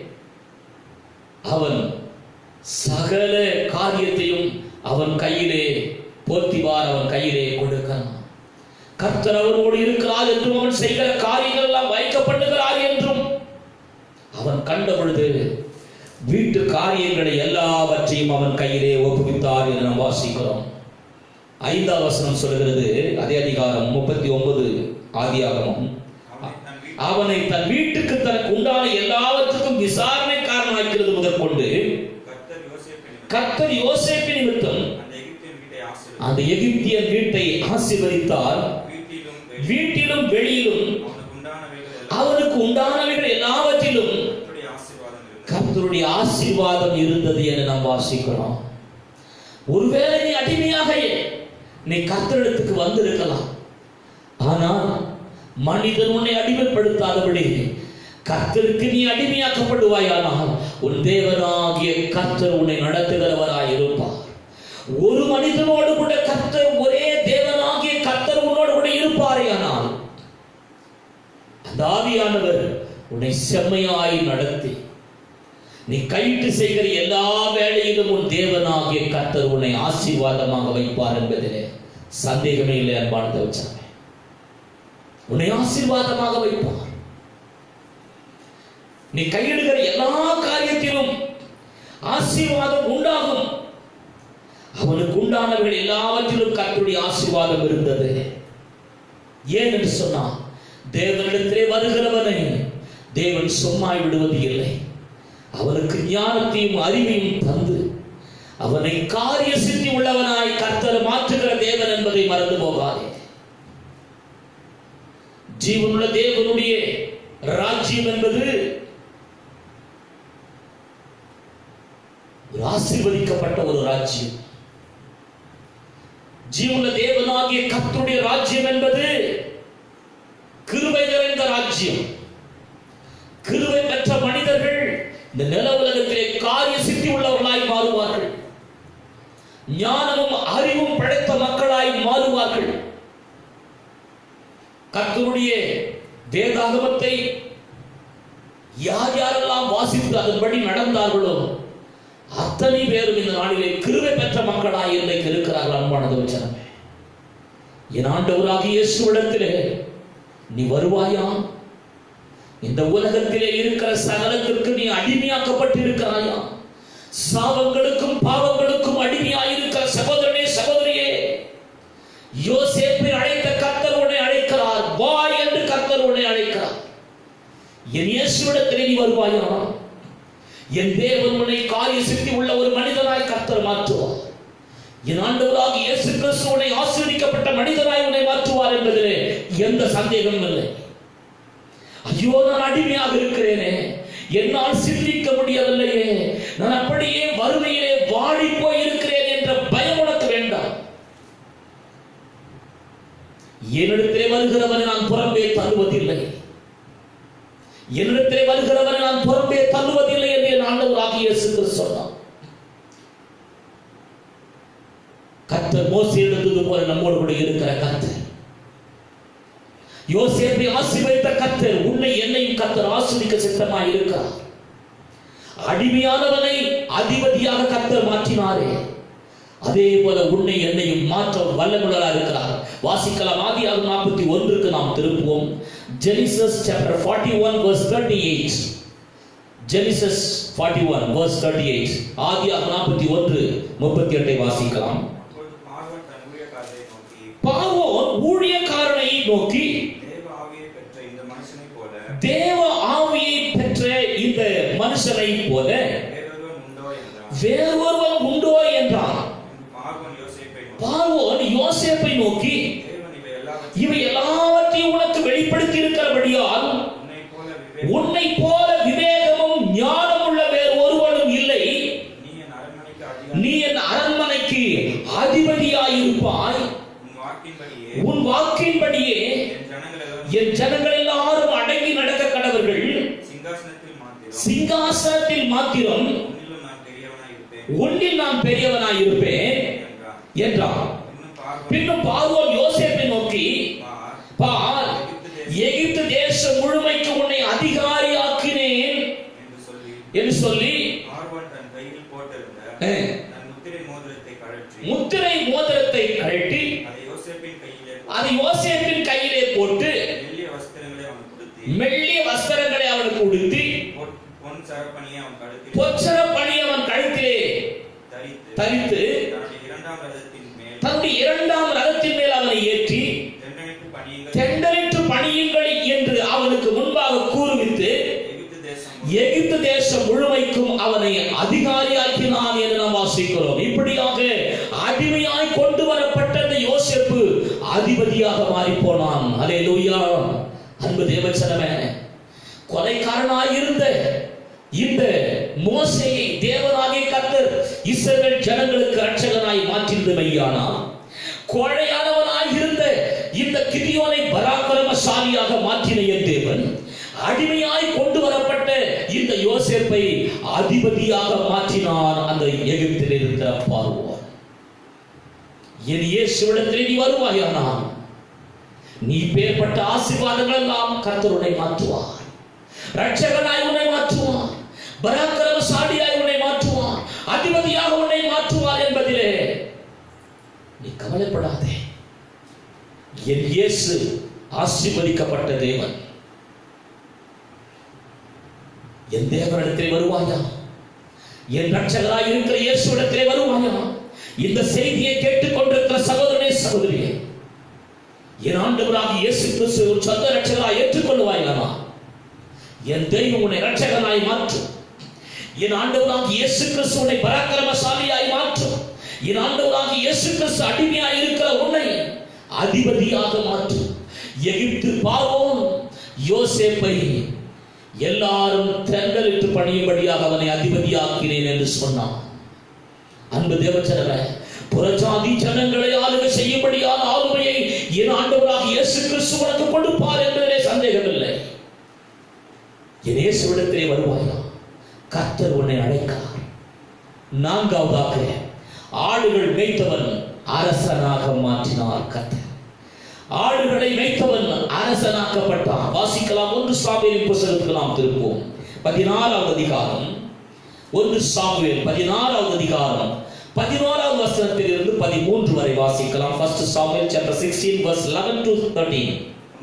[SPEAKER 1] அவன் சகல காரியத்தையும் அவன் கையிலே போத்திவார் அவன் கையிலே கொடுக்கிறான் கர்த்தர் அவனோடு இருக்கிறார் என்றும் அவன் செய்கிற காரியங்கள் எல்லாம் வைக்கப்படுகிறார் என்றும் அவன் கண்ட பொழுது வீட்டு காரியங்களை எல்லாவற்றையும் அவன் கையிலே ஒப்புவித்தார் என்று நாம் வாசிக்கிறோம் ஐந்தாம் வசனம் சொல்கிறது அதே அதிகாரம் முப்பத்தி ஒன்பது ஆதியாகமம்
[SPEAKER 2] அவனை
[SPEAKER 1] அவனை
[SPEAKER 2] தன் வீட்டில்
[SPEAKER 1] தன் வீட்டுக்கு தனக்கு உண்டான எல்லாவற்றுக்கும் விசாரணை காரணமாக்கிறது முதற்கொண்டு
[SPEAKER 2] கர்த்தர் யோசேப்பின்
[SPEAKER 1] கர்த்தர் யோசேப்பு நிமித்தம்
[SPEAKER 2] அந்த எகிப்தியன் வீட்டை ஆசீர்வதித்தார்.
[SPEAKER 1] அந்த எகிப்தியன் வீட்டை ஆசீர்வதித்தார்
[SPEAKER 2] வீட்டிலும் வெளி-
[SPEAKER 1] வீட்டிலும் வெளியிலும்
[SPEAKER 2] அவனுக்கு உண்டானவைகள் எல்லாம்
[SPEAKER 1] அவனுக்கு உண்டானவைகள் எல்லாவற்றிலும்
[SPEAKER 2] கர்த்தருடைய ஆசீர்வாதம் இருந்தது.
[SPEAKER 1] கர்த்தருடைய ஆசீர்வாதம் இருந்தது என நாம் வாசிக்கிறோம் ஒருவேளை நீ அடிமையாக நீ கர்த்தரிடத்துக்கு வந்திருக்கலாம் ஆனால் மனிதன் உன்னை அடிமைப்படுத்தாதபடி கர்த்தருக்கு நீ அடிமையாக்கப்படுவாயானால் உன் தேவனாகிய கர்த்தர் உன்னை நடத்துகிறவராய் இருப்பார் ஒரு மனிதனோடு கூட கர்த்தர் ஒரே தேவனாகிய கர்த்தர் உன்னோடு கூட இருப்பாரே ஆனால் அந்த ஆவியானவர் உன்னை செம்மையாய் நடத்தி நீ கையிட்டு செய்கிற எல்லா வேலையிலும் உன் தேவனாகிய கர்த்தர் உன்னை ஆசீர்வாதமாக வைப்பார் என்பதிலே சந்தேகமே இல்லை அன்பானதை வச்சாங்க உன்னை ஆசீர்வாதமாக வைப்பார் நீ கையிடுகிற எல்லா காரியத்திலும் ஆசீர்வாதம் உண்டாகும் அவனுக்கு உண்டானவர்கள் எல்லாவற்றிலும் கர்த்தருடைய ஆசீர்வாதம் இருந்தது ஏன் என்று சொன்னான் தேவனிடத்திலே வருகிறவனை தேவன் சும்மாய் விடுவது இல்லை அவனுக்கு ஞானத்தையும் அறிவையும் தந்து அவனை காரிய சித்தி உள்ளவனாய் கர்த்தர் மாற்றுகிற தேவன் என்பதை மறந்து போகாதே ஜீவனுள்ள தேவனுடைய ராஜ்யம் என்பது ஒரு ஆசீர்வதிக்கப்பட்ட ஒரு ராஜ்யம் ஜீவனுள்ள தேவனாகிய கர்த்தருடைய ராஜ்யம் என்பது கிருபை நிறைந்த ராஜ்யம் இந்த நில உலகத்திலே காரிய சித்தி உள்ளவர்களாய் மாறுவார்கள் ஞானமும் அறிவும் படைத்த மக்களாய் மாறுவார்கள் கர்த்தருடைய வேதாகமத்தை யார் யாரெல்லாம் வாசித்து அதன்படி நடந்தார்களோ அத்தனை பேரும் இந்த நாளிலே கிருபை பெற்ற மக்களாய் இன்றைக்கு இருக்கிறார்கள் அன்பானது வச்சனமே என் ஆண்டவராகிய இயேசுவிடத்திலே நீ வருவாயா இந்த உலகத்திலே இருக்கிற சகலத்திற்கு நீ அடிமையாக்கப்பட்டு இருக்கிறாயா சாபங்களுக்கும் பாவங்களுக்கும் அடிமையாயிருக்கிற சகோதரனே சகோதரியே யோசேப்பை அழைத்த கர்த்தர் உன்னை அழைக்கிறார் வா என்று கர்த்தர் உன்னை அழைக்கிறார் என் இயேசுவிடத்திலே நீ வருவாயா என் தேவன் உன்னை காரிய சித்தி உள்ள ஒரு மனிதனாய் கர்த்தர் மாற்றுவார் என் ஆண்டவராக இயேசு கிறிஸ்து உன்னை ஆசீர்வதிக்கப்பட்ட மனிதனாய் உன்னை மாற்றுவார் என்பதிலே எந்த சந்தேகமும் இல்லை ஐயோ நான் அடிமையாக இருக்கிறேனே என்னால் சிந்திக்க முடியவில்லையே நான் அப்படியே வறுமையிலே வாடி போய் இருக்கிறேன் என்ற பயம் உனக்கு வேண்டாம் என்னிடத்திலே வருகிறவனை நான் புறம்பே தள்ளுவதில்லை என்னிடத்திலே வருகிறவனை நான் புறம்பே தள்ளுவதில்லை என்று என் ஆண்டவராக இயேசு கிறிஸ்து சொன்னார் கர்த்தர் மோசே எடுத்தது போல நம்மோடு கூட இருக்கிற கர்த்தர் யோசேப்பை ஆசீர்வதித்த கர்த்தர் உன்னை என்னையும் கர்த்தர் ஆசிரிக்க சித்தமாய் இருக்கிறார் அடிமையானவனை அதிபதியாக கர்த்தர் மாற்றினாரே அதே போல உன்னை என்னையும் மாற்ற வல்லமுள்ளரா இருக்கிறார் வாசிக்கலாம் ஆதியாகும் நாற்பத்தி ஒன்றுக்கு நாம் திருப்புவோம் Genesis chapter forty one verse thirty eight Genesis forty one verse thirty eight ஆதியாகும் நாற்பத்தி ஒன்று முப்பத்தி எட்டை வாசிக்கலாம்
[SPEAKER 2] அப்பொழுது பார்வன் தன் ஊழியக்காரரை நோக்கி
[SPEAKER 1] பார்வோன் ஊழியக்காரனை நோக்கி
[SPEAKER 2] தேவ ஆவியை பெற்ற இந்த மனுஷனைப் போல
[SPEAKER 1] தேவ ஆவியை பெற்ற இந்த மனுஷனை போல
[SPEAKER 2] வேறொருவன் உண்டோ என்றான்
[SPEAKER 1] வேறொருவன் உண்டோ என்றான்
[SPEAKER 2] பின்பு பார்வன் யோசேப்பை நோக்கி
[SPEAKER 1] பார்வோன் யோசேப்பை நோக்கி
[SPEAKER 2] தேவன் இவை எல்லாவற்றையும்
[SPEAKER 1] இவை எல்லாவற்றையும் உனக்கு வெளிப்படுத்தி இருக்கிறபடியால்
[SPEAKER 2] உன்னைப் போல விவேகம்
[SPEAKER 1] உன்னை போல விவேகமும் ஞானம் உள்ள வேறு ஒருவனும் இல்லை
[SPEAKER 2] நீ என் அரண்மனைக்கு அதிகாரி
[SPEAKER 1] நீ என் அரண்மனைக்கு அதிபதியாயிருப்பாய்
[SPEAKER 2] உன் வாக்கின்படியே
[SPEAKER 1] உன் வாக்கின்படியே
[SPEAKER 2] என் ஜனங்கள் எல்லோரும்
[SPEAKER 1] என் ஜனங்கள் எல்லாரும் அடங்கி நடக்க கடவர்கள்
[SPEAKER 2] சிங்காசனத்தில் மாத்திரம்
[SPEAKER 1] சிங்காசனத்தில் மாத்திரம்
[SPEAKER 2] உன்னிலும் நான் பெரியவனாய் இருப்பேன்
[SPEAKER 1] ஒன்றில் நான் பெரியவனாய் இருப்பேன்
[SPEAKER 2] என்றான்
[SPEAKER 1] என்றான்
[SPEAKER 2] இன்னும் பார்வன்
[SPEAKER 1] பின்னும் பார்வோன் யோசேப்பை நோக்கி
[SPEAKER 2] பார்
[SPEAKER 1] பார் எகிப்து தேசம் முழுமைக்கு உன்னை அதிகாரியாக்கினேன்
[SPEAKER 2] என்று சொல்லி
[SPEAKER 1] என்று சொல்லி
[SPEAKER 2] பார்வன் தன் கையில் போட்டிருந்த
[SPEAKER 1] அஹ்,
[SPEAKER 2] தன் முத்திரை மோதிரத்தை கழற்றி
[SPEAKER 1] முத்திரை மோதிரத்தை கழட்டி
[SPEAKER 2] அதை யோசேப்பின் கையிலே
[SPEAKER 1] அதை யோசேப்பின் கையிலே போட்டு
[SPEAKER 2] மெல்லிய வஸ்திரங்களை அவன் கொடுத்தி
[SPEAKER 1] மெல்லிய வஸ்திரங்களை அவனுக்கு உடுத்தி
[SPEAKER 2] பொன்- பொன் சரப்பணியை அவன் கழுத்தில்
[SPEAKER 1] பொச்சர பணி அவன் கழுத்திலே
[SPEAKER 2] தரித்து
[SPEAKER 1] தரித்து
[SPEAKER 2] தன்னுடைய இரண்டாம் ரதத்தின் மேல்
[SPEAKER 1] தன்னுடைய இரண்டாம் ரதத்தின் மேல் அவனை ஏற்றி
[SPEAKER 2] தென்னனைக்கு பணியுங்கள்
[SPEAKER 1] தெண்டலிட்டு பணியுங்கள் என்று அவனுக்கு முன்பாக கூறுவித்து
[SPEAKER 2] எகிப்து தேசம்
[SPEAKER 1] எகிப்து தேசம் முழுமைக்கும் அவனை அதிகாரியாக்கினான் என்று நாம் வாசிக்கிறோம் இப்படியாக அடிமையாய் கொண்டு வரப்பட்ட இந்த யோசேப்பு அதிபதியாக மாறி போனான் அலே லூயா அன்பு தேவச்சனமே கொலைக்காரனாய் இருந்த இந்த மோசையை தேவனாகிய கர்த்தர் இஸ்ரவேல் ஜனங்களுக்கு ரட்சகனாய் மாற்றினது மெய்யானா கோழையானவனாய் இருந்த இந்த கிதியோனை பராக்கிரமசாலியாக மாற்றின என் தேவன் அடிமையாய் கொண்டு வரப்பட்ட இந்த யோசேப்பை அதிபதியாக மாற்றினார் அந்த எகிப்தில் இருக்கிற பார்வோன் என் இயேசுவிடத்தில் நீ வருவாயானா நீ பேர்பட்ட ஆசீர்வாதங்கள் எல்லாம் கர்த்தருடைய மாற்றுவார் ரட்சகனாய் உன்னை மாற்றுவார் பராக்கிரமசாலியாய் உன்னை மாற்றுவார் அதிபதியாக உன்னை மாற்றுவார் என்பதிலே நீ கவலைப்படாதே என் இயேசு ஆசீர்வதிக்கப்பட்ட தேவன் என் தேவனிடத்திலே வருவாயா என் ரட்சகராய் இருக்கிற இயேசுவிடத்திலே வருவாயா இந்த செய்தியை கேட்டுக்கொண்டிருக்கிற சகோதரனே சகோதரியே என் ஆண்டவராக இயேசு கிறிஸ்து ஒரு சொந்த ரட்சகராய் ஏற்றுக்கொள்வாயானா என் தெய்வம் உன்னை ரட்சகனாய் மாற்றும் என் ஆண்டவராக இயேசு கிறிஸ்து உன்னை பராக்கிரமசாலியாய் மாற்றும் என் ஆண்டவராக இயேசு கிறிஸ்து அடிமையாய் இருக்கிற உன்னை அதிபதியாக மாற்றும் எகிப்து பார்வோன் யோசேப்பை எல்லாரும் தெண்டலிட்டு பணியும்படியாக அவனை அதிபதியாக்கினேன் என்று சொன்னான் அன்பு தேவச்சனமே புறஜாதி ஜனங்களை ஆளுகை செய்யும்படியான ஆளுமையை என் ஆண்டவராக இயேசு கிறிஸ்து உனக்கு கொடுப்பார் என்பதிலே சந்தேகமில்லை என் இயேசுவிடத்திலே வருவாயா கர்த்தர் உன்னை அழைக்கிறார் நான்காவதாக ஆடுகள் மேய்த்தவன் அரசனாக மாற்றினார் கர்த்தர் ஆடுகளை மேய்த்தவன் அரசனாக்கப்பட்டான் வாசிக்கலாம் ஒன்று சாமியின் புஸ்தகத்துக்கு நாம் திருப்போம் பதினாறாவது அதிகாரம் ஒன்று சாமுவேல் பதினாறாவது அதிகாரம் பதினோராவது வசனத்தில் இருந்து பதிமூன்று வரை வாசிக்கலாம் first Samuel chapter 16 verse 11 to 13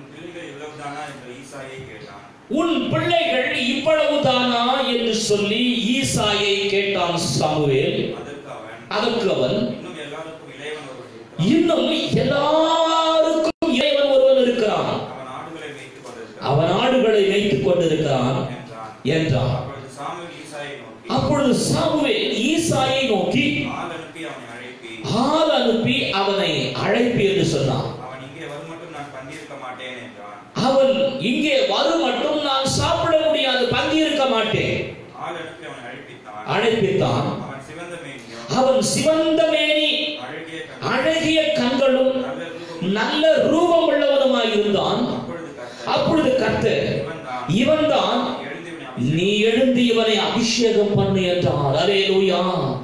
[SPEAKER 2] உன் பிள்ளைகள் இவ்வளவுதானா
[SPEAKER 1] உன் பிள்ளைகள் இவ்வளவுதானா
[SPEAKER 2] என்று ஈசாயை கேட்டான்
[SPEAKER 1] என்று சொல்லி ஈசாயை கேட்டான் சாமுவேல்
[SPEAKER 2] அதற்கு அவன்
[SPEAKER 1] அதற்கு அவன்
[SPEAKER 2] இன்னும் எல்லாருக்கும் இளையவன் ஒருவன் இருக்கிறான்.
[SPEAKER 1] இன்னும் எல்லாருக்கும் இறைவன் ஒருவன் இருக்கிறான்
[SPEAKER 2] அவன் ஆடுகளை மேய்த்துக் கொண்டிருக்கிறான்
[SPEAKER 1] அவன் ஆடுகளை வைத்துக் கொண்டிருக்கிறான்
[SPEAKER 2] என்றான்
[SPEAKER 1] என்றான்
[SPEAKER 2] அப்பொழுது சாமுவேல் ஈசாயை நோக்கி
[SPEAKER 1] அப்பொழுது சாமுவேல் ஈசாயை நோக்கி
[SPEAKER 2] ஆள் அனுப்பி அவனை அழைப்பி
[SPEAKER 1] ஆள் அனுப்பி அவனை அழைப்பு என்று சொன்னான்
[SPEAKER 2] அவன் இங்கே வரும் மட்டும் நான் பந்தியிருக்க மாட்டேன் என்றான்
[SPEAKER 1] அவன் இங்கே வரும் மட்டும் நான் சாப்பிட முடியாது பந்தி இருக்க மாட்டேன்
[SPEAKER 2] ஆள் அனுப்பி அவனை அழைப்பித்தான்
[SPEAKER 1] அழைப்பித்தான்
[SPEAKER 2] அவன் சிவந்த மேனியும்
[SPEAKER 1] அவன் சிவந்த மேனி
[SPEAKER 2] அழகிய கண்களும்,
[SPEAKER 1] அழகிய கண்களும்
[SPEAKER 2] நல்ல ரூபமும்
[SPEAKER 1] நல்ல ரூபம் உள்ளவனுமாய் இருந்தான்
[SPEAKER 2] அப்பொழுது கர்த்தர்
[SPEAKER 1] அப்பொழுது கர்த்தர்
[SPEAKER 2] இவன்தான்
[SPEAKER 1] இவன்தான்
[SPEAKER 2] எழுந்து இவனை
[SPEAKER 1] நீ எழுந்து இவனை அபிஷேகம் பண்ணு என்றார் அலேலூயா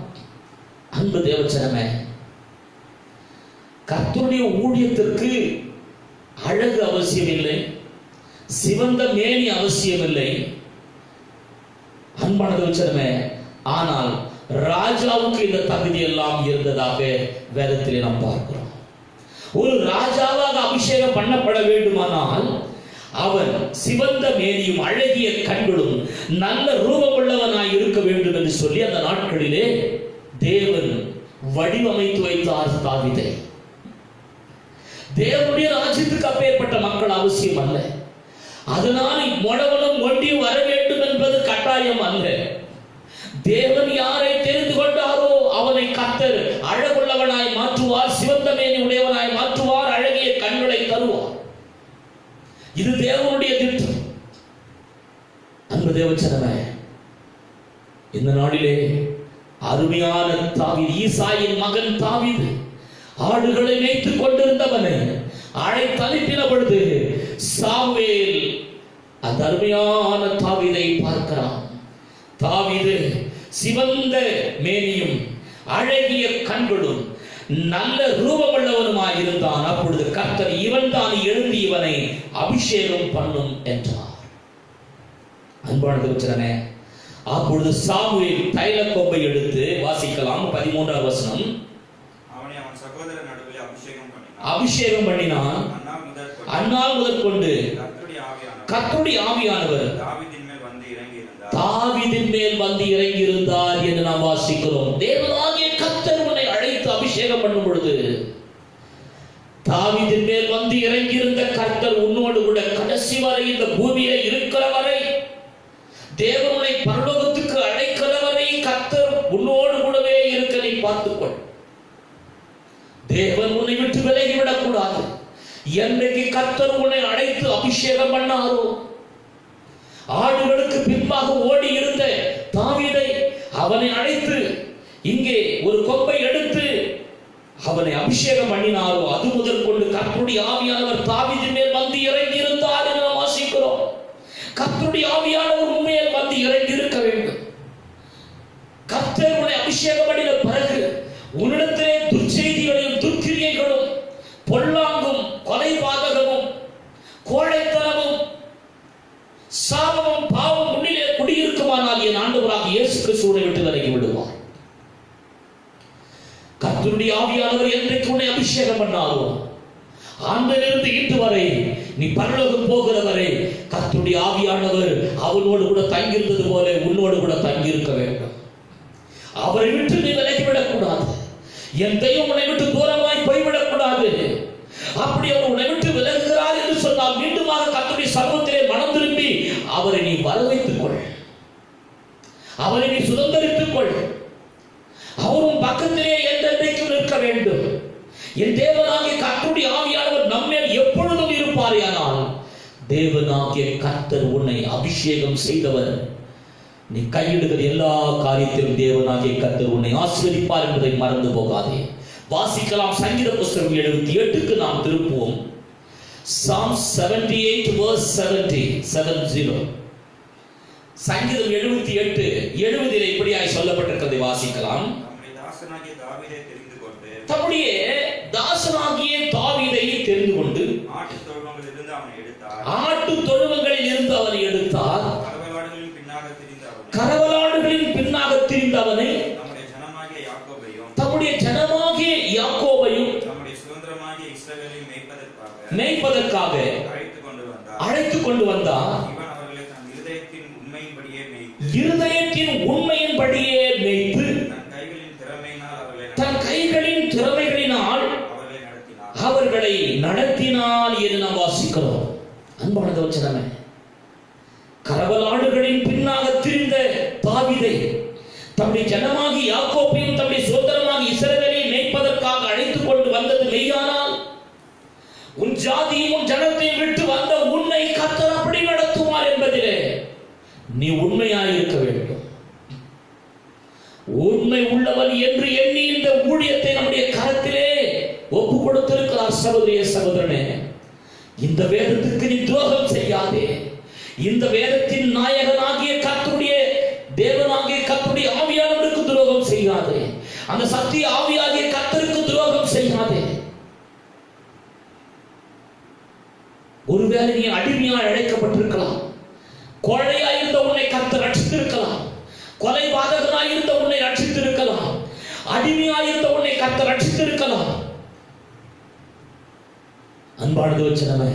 [SPEAKER 1] அன்பு தேவச்சனமே கர்த்தருடைய ஊழியத்திற்கு அழகு அவசியமில்லை சிவந்த மேனி அவசியமில்லை அன்பான தேவச்சனமே ஆனால் ராஜாவுக்கு இந்த தகுதி எல்லாம் இருந்ததாக வேதத்திலே நாம் பார்க்கிறோம் ஒரு ராஜாவாக அபிஷேகம் பண்ணப்பட வேண்டுமானால் அவன் சிவந்த மேனியும் அழகிய கண்களும் நல்ல ரூபமுள்ளவனாய் இருக்க வேண்டும் என்று சொல்லி அந்த நாட்களிலே தேவன் வடிவமைத்து வைத்தார் தாவிதை தேவனுடைய ராஜ்யத்துக்கு அப்பேற்பட்ட மக்கள் அவசியம் அல்ல அதனால் மொழவனும் ஒண்டியும் வர வேண்டும் என்பது கட்டாயம் அல்ல தேவன் யாரை தெரிந்து கொண்டாரோ அவனை கத்தர் அழகுள்ளவனாய் மாற்றுவார் சிவந்த மேனி உடையவனாய் மாற்றுவார் அழகிய கண்களை தருவார் இது தேவனுடைய திட்டம் அன்பு தேவச்சனமே இந்த நாளிலே அருமையான தாவீது ஈசாயின் மகன் தாவீது ஆடுகளை மேய்த்துக் கொண்டிருந்தவனை அழைத்து அனுப்பின பொழுது சாமுவேல் அந்த அருமையான தாவீதை பார்க்கிறான் தாவீது சிவந்த மேனியும் அழகிய கண்களும் நல்ல ரூபமுள்ளவனுமாய் இருந்தான் அப்பொழுது கர்த்தர் இவன் தான் எழுந்து இவனை அபிஷேகம் பண்ணும் என்றார் அன்பான திருச்சனே அப்பொழுது சாமுவேல் தைல கொம்பை எடுத்து வாசிக்கலாம் பதிமூன்றாம் வசனம்
[SPEAKER 2] அவனை அவன் சகோதரர் நடுவில் அபிஷேகம் பண்ணினான்
[SPEAKER 1] அபிஷேகம் பண்ணினான்
[SPEAKER 2] அந்நாள் முதல் கொண்டு
[SPEAKER 1] அந்நாள் முதற்கொண்டு
[SPEAKER 2] கர்த்தருடைய ஆவியானவர்
[SPEAKER 1] கர்த்தருடைய ஆவியானவர்
[SPEAKER 2] தாவீதின் மேல் வந்து இறங்கி இருந்தார்
[SPEAKER 1] தாவீதின் மேல் வந்து இறங்கி இருந்தார் என்று நாம் வாசிக்கிறோம் தேவனாகிய கர்த்தர் உன்னை அழைத்து அபிஷேகம் பண்ணும் பொழுது தாவீதின் மேல் வந்து இறங்கி இருந்த கர்த்தர் உன்னோடு கூட கடைசி வரை இந்த பூமியில இருக்கிற வரை தேவனுடைய பரலோகத்துக்கு அழைக்கிற வரை கர்த்தர் உன்னோடு கூடவே இருக்க நீ பார்த்துக்கொள் தேவன் உன்னை விட்டு விலகி விடக்கூடாது என்றைக்கு கர்த்தர் உன்னை அழைத்து அபிஷேகம் பண்ணாரோ ஆடுகளுக்கு பின்பாக ஓடி இருந்த தாவீதை அவனை அழைத்து இங்கே ஒரு கொம்பை எடுத்து அவனை அபிஷேகம் பண்ணினாரோ அது முதல் கொண்டு கர்த்தருடைய ஆவியானவர் தாவீதின் மேல் வந்து இறங்கி இருந்தார் என்று நாம் வாசிக்கிறோம் கர்த்தருடைய ஆவியானவர் உண்மையில் வந்து இறங்கி இருக்க வேண்டும் கர்த்தர் உன்னை அபிஷேகம் பண்ணின பிறகு உன்னிடத்திலே துர்ச்செய்திகளையும் துர்க்கிரியைகளும் பொல்லாங்கும் கொலை பாதகமும் கோழைத்தனமும் சாபமும் பாவம் முன்னிலே குடியிருக்குமானால் என் ஆண்டவராக இயேசு கிறிஸ்துவை விட்டு விலகி விடுவார் கர்த்தருடைய ஆவியானவர் என்றைக்கு உன்னை அபிஷேகம் பண்ணாரோ ஆண்டிலிருந்து இன்று வரை நீ பரலோகம் போகிற வரை கர்த்தருடைய ஆவியானவர் அவனோடு கூட தங்கியிருந்தது போல உன்னோடு கூட தங்கியிருக்க வேண்டும் அவரை விட்டு நீ விலகிவிடக் கூடாது என் தெய்வம் உன்னை விட்டு தூரமாய் போய்விடக் கூடாது அப்படி அவர் உன்னை விட்டு விலகுகிறார் என்று சொன்னால் மீண்டுமாக கர்த்தருடைய சமூகத்திலே மனம் திரும்பி அவரை நீ வரவைத்துக் கொள் அவரை நீ சுதந்திரித்துக் கொள் அவரும் பக்கத்திலே என்றென்றைக்கும் நிற்க வேண்டும் என் தேவனாகிய கர்த்தருடைய ஆவியானவர் நம்மேல் எப்பொழுதும் இருப்பாரேயானால் தேவனாகிய கர்த்தர் உன்னை அபிஷேகம் செய்தவர் நீ கையிடுகிற எல்லா காரியத்திலும் தேவனாகிய கர்த்தர் உன்னை ஆசீர்வதிப்பார் என்பதை மறந்து போகாதே வாசிக்கலாம் சங்கீத புஸ்தகம் எழுபத்தி எட்டுக்கு நாம் திருப்புவோம் Psalm 78 verse 70 70 சங்கீதம் எழுபத்தி எட்டு எழுபதில் இப்படியாய் சொல்லப்பட்டிருக்கிறதை வாசிக்கலாம்
[SPEAKER 2] நம்முடைய தாசனாகிய தாவீதை தெரிந்து கொண்டு
[SPEAKER 1] தம்முடைய தாசனாகிய தாவீதை தெரிந்து கொண்டு
[SPEAKER 2] ஆட்டுத் தொழுவங்களிலிருந்து அவனை எடுத்தார்
[SPEAKER 1] ஆட்டு தொழுவங்களில் இருந்து அவனை எடுத்தார்
[SPEAKER 2] கரவலாடுகளின் பின்னாக திரிந்த அவனை
[SPEAKER 1] கரவலாடுகளின் பின்னாக திரிந்தவனை
[SPEAKER 2] நம்முடைய ஜனமாகிய யாக்கோபையும்
[SPEAKER 1] தம்முடைய ஜனமாகிய யாக்கோபையும்
[SPEAKER 2] நம்முடைய சுதந்திரமாகிய இஸ்ரவேலையும் மேய்ப்பதற்காக
[SPEAKER 1] மேய்ப்பதற்காக
[SPEAKER 2] அழைத்து கொண்டு வந்தார்
[SPEAKER 1] அழைத்து கொண்டு வந்தார்
[SPEAKER 2] இவன் அவர்களை தன் இருதயத்தின் உண்மையின்படியே மேய்த்து
[SPEAKER 1] இருதயத்தின் உண்மையின்படியே மேய்த்து
[SPEAKER 2] தன் கைகளின் திறமையினால் அவர்களை
[SPEAKER 1] தன் கைகளின் திறமைகளினால்
[SPEAKER 2] அவர்களை நடத்தினார்
[SPEAKER 1] அவர்களை நடத்தினார் என்று நாம் வாசிக்கிறோம் அன்பானது வச்சனமே கரவலாடுகளின் பின்னாக திரிந்த தாவிதை தம்முடைய ஜனமாகி யாக்கோப்பையும் தம்முடைய சுதந்திரமாகி இஸ்ரவேலை மேய்ப்பதற்காக அழைத்துக் கொண்டு வந்தது மெய்யானால் உன் ஜாதியும் உன் ஜனத்தையும் விட்டு வந்த உன்னை கத்தர் அப்படி நடத்துவார் என்பதிலே நீ உண்மையாயிருக்க வேண்டும் உண்மை உள்ளவன் என்று எண்ணி இந்த ஊழியத்தை நம்முடைய கரத்திலே ஒப்பு கொடுத்திருக்கிறார் சகோதரிய சகோதரனே இந்த வேதத்துக்கு நீ துரோகம் செய்யாதே இந்த வேதத்தின் நாயகனாகிய கர்த்தருடைய தேவனாகிய கர்த்தருடைய ஆவியானவருக்கு துரோகம் செய்யாதே அந்த சத்திய ஆவியாகிய கர்த்தருக்கு துரோகம் செய்யாதே ஒருவேளை நீ அடிமையாய் அழைக்கப்பட்டிருக்கலாம் கோழையாய் இருந்த உன்னை கர்த்தர் ரட்சித்திருக்கலாம் கொலைபாதகனாய் இருந்த உன்னை ரட்சித்திருக்கலாம் அடிமையாய் இருந்த உன்னை கர்த்தர் ரட்சித்திருக்கலாம் அன்பானது வச்சனமே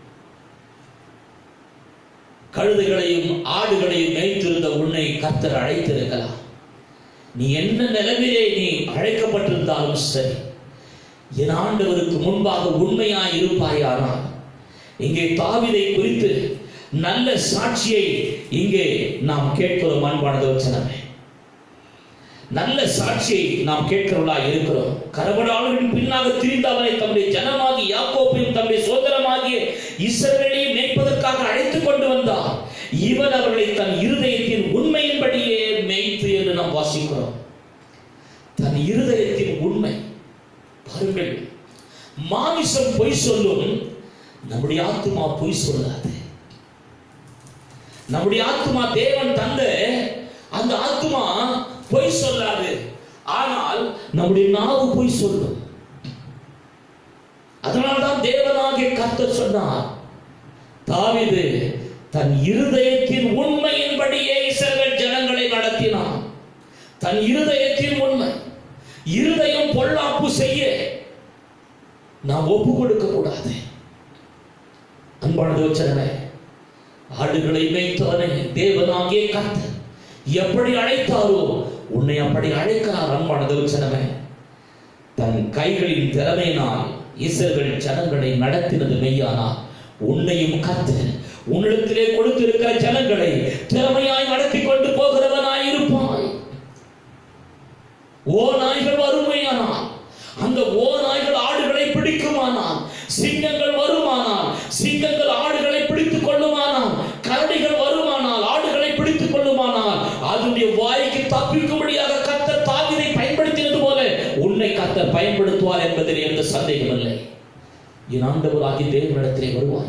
[SPEAKER 1] கழுதைகளையும் ஆடுகளையும் மேய்த்திருந்த உன்னை கர்த்தர் அழைத்திருக்கலாம் நீ என்ன நிலைமையிலே நீ அழைக்கப்பட்டிருந்தாலும் சரி என் ஆண்டவருக்கு முன்பாக உண்மையாய் இருப்பாயானால் இங்கே தாவிதை குறித்து நல்ல சாட்சியை இங்கே நாம் கேட்கிறோம் அன்பானது வச்சனமே நல்ல சாட்சியை நாம் கேட்கிறவர்களா இருக்கிறோம் கரவடாளர்களின் பின்னாக திரிந்த அவனை தம்முடைய ஜனமாகி யாக்கோப்பையும் தம்முடைய சோதரமாகிய இஸ்ரவேலையும் மேய்ப்பதற்காக அழைத்துக் கொண்டு வந்தார் இவன் அவர்களை தன் இருதயத்தின் உண்மையின்படியே மேய்த்து என்று நாம் வாசிக்கிறோம் தன் இருதயத்தின் உண்மை பாருங்கள் மாமிசம் பொய் சொல்லும் நம்முடைய ஆத்துமா பொய் சொல்லாது நம்முடைய ஆத்துமா தேவன் தந்த அந்த ஆத்துமா பொய் சொல்லாது ஆனால் நம்முடைய நாவு பொய் சொல்லும் அதனால்தான் தேவனாகிய கர்த்தர் சொன்னார் தாவீது தன் இருதயத்தின் உண்மையின்படியே இஸ்ரவேல் ஜனங்களை நடத்தினான் தன் இருதயத்தின் உண்மை இருதயம் பொல்லாப்பு செய்ய நாம் ஒப்பு கொடுக்க கூடாது அன்பானது வச்சனே ஆடுகளை மேய்த்தவனே தேவனாகிய கர்த்தர் எப்படி அழைத்தாரோ உன்னை அப்படி அழைக்கிறார் அன்பானது வச்சனமே தன் கைகளின் திறமையினால் இசர்கள் ஜனங்களை நடத்தினது மெய்யானால் உன்னையும் கர்த்தர் உன்னிடத்திலே கொடுத்திருக்கிற ஜனங்களை திறமையாய் நடத்தி கொண்டு போகிறவனாய் இருப்பாய் ஓ நாய்கள் வறுமையானால் அந்த ஓ நாய்கள் ஆடுகளை பிடிக்குமானால் சிங்கங்கள் வருமானால் சிங்கங்கள் ஆடுகளை பிடித்துக் கொள்ளுமானால் கரடிகள் வருமானால் ஆடுகளை பிடித்துக் கொள்ளுமானால் அதனுடைய வாய்க்கு தப்பிக்கும்படியாக கர்த்தர் தாவிதை பயன்படுத்தினது போல உன்னை கர்த்தர் பயன்படுத்துவார் என்பதில் எந்த சந்தேகமில்லை என் ஆண்டவராகி தேவனிடத்திலே வருவாயா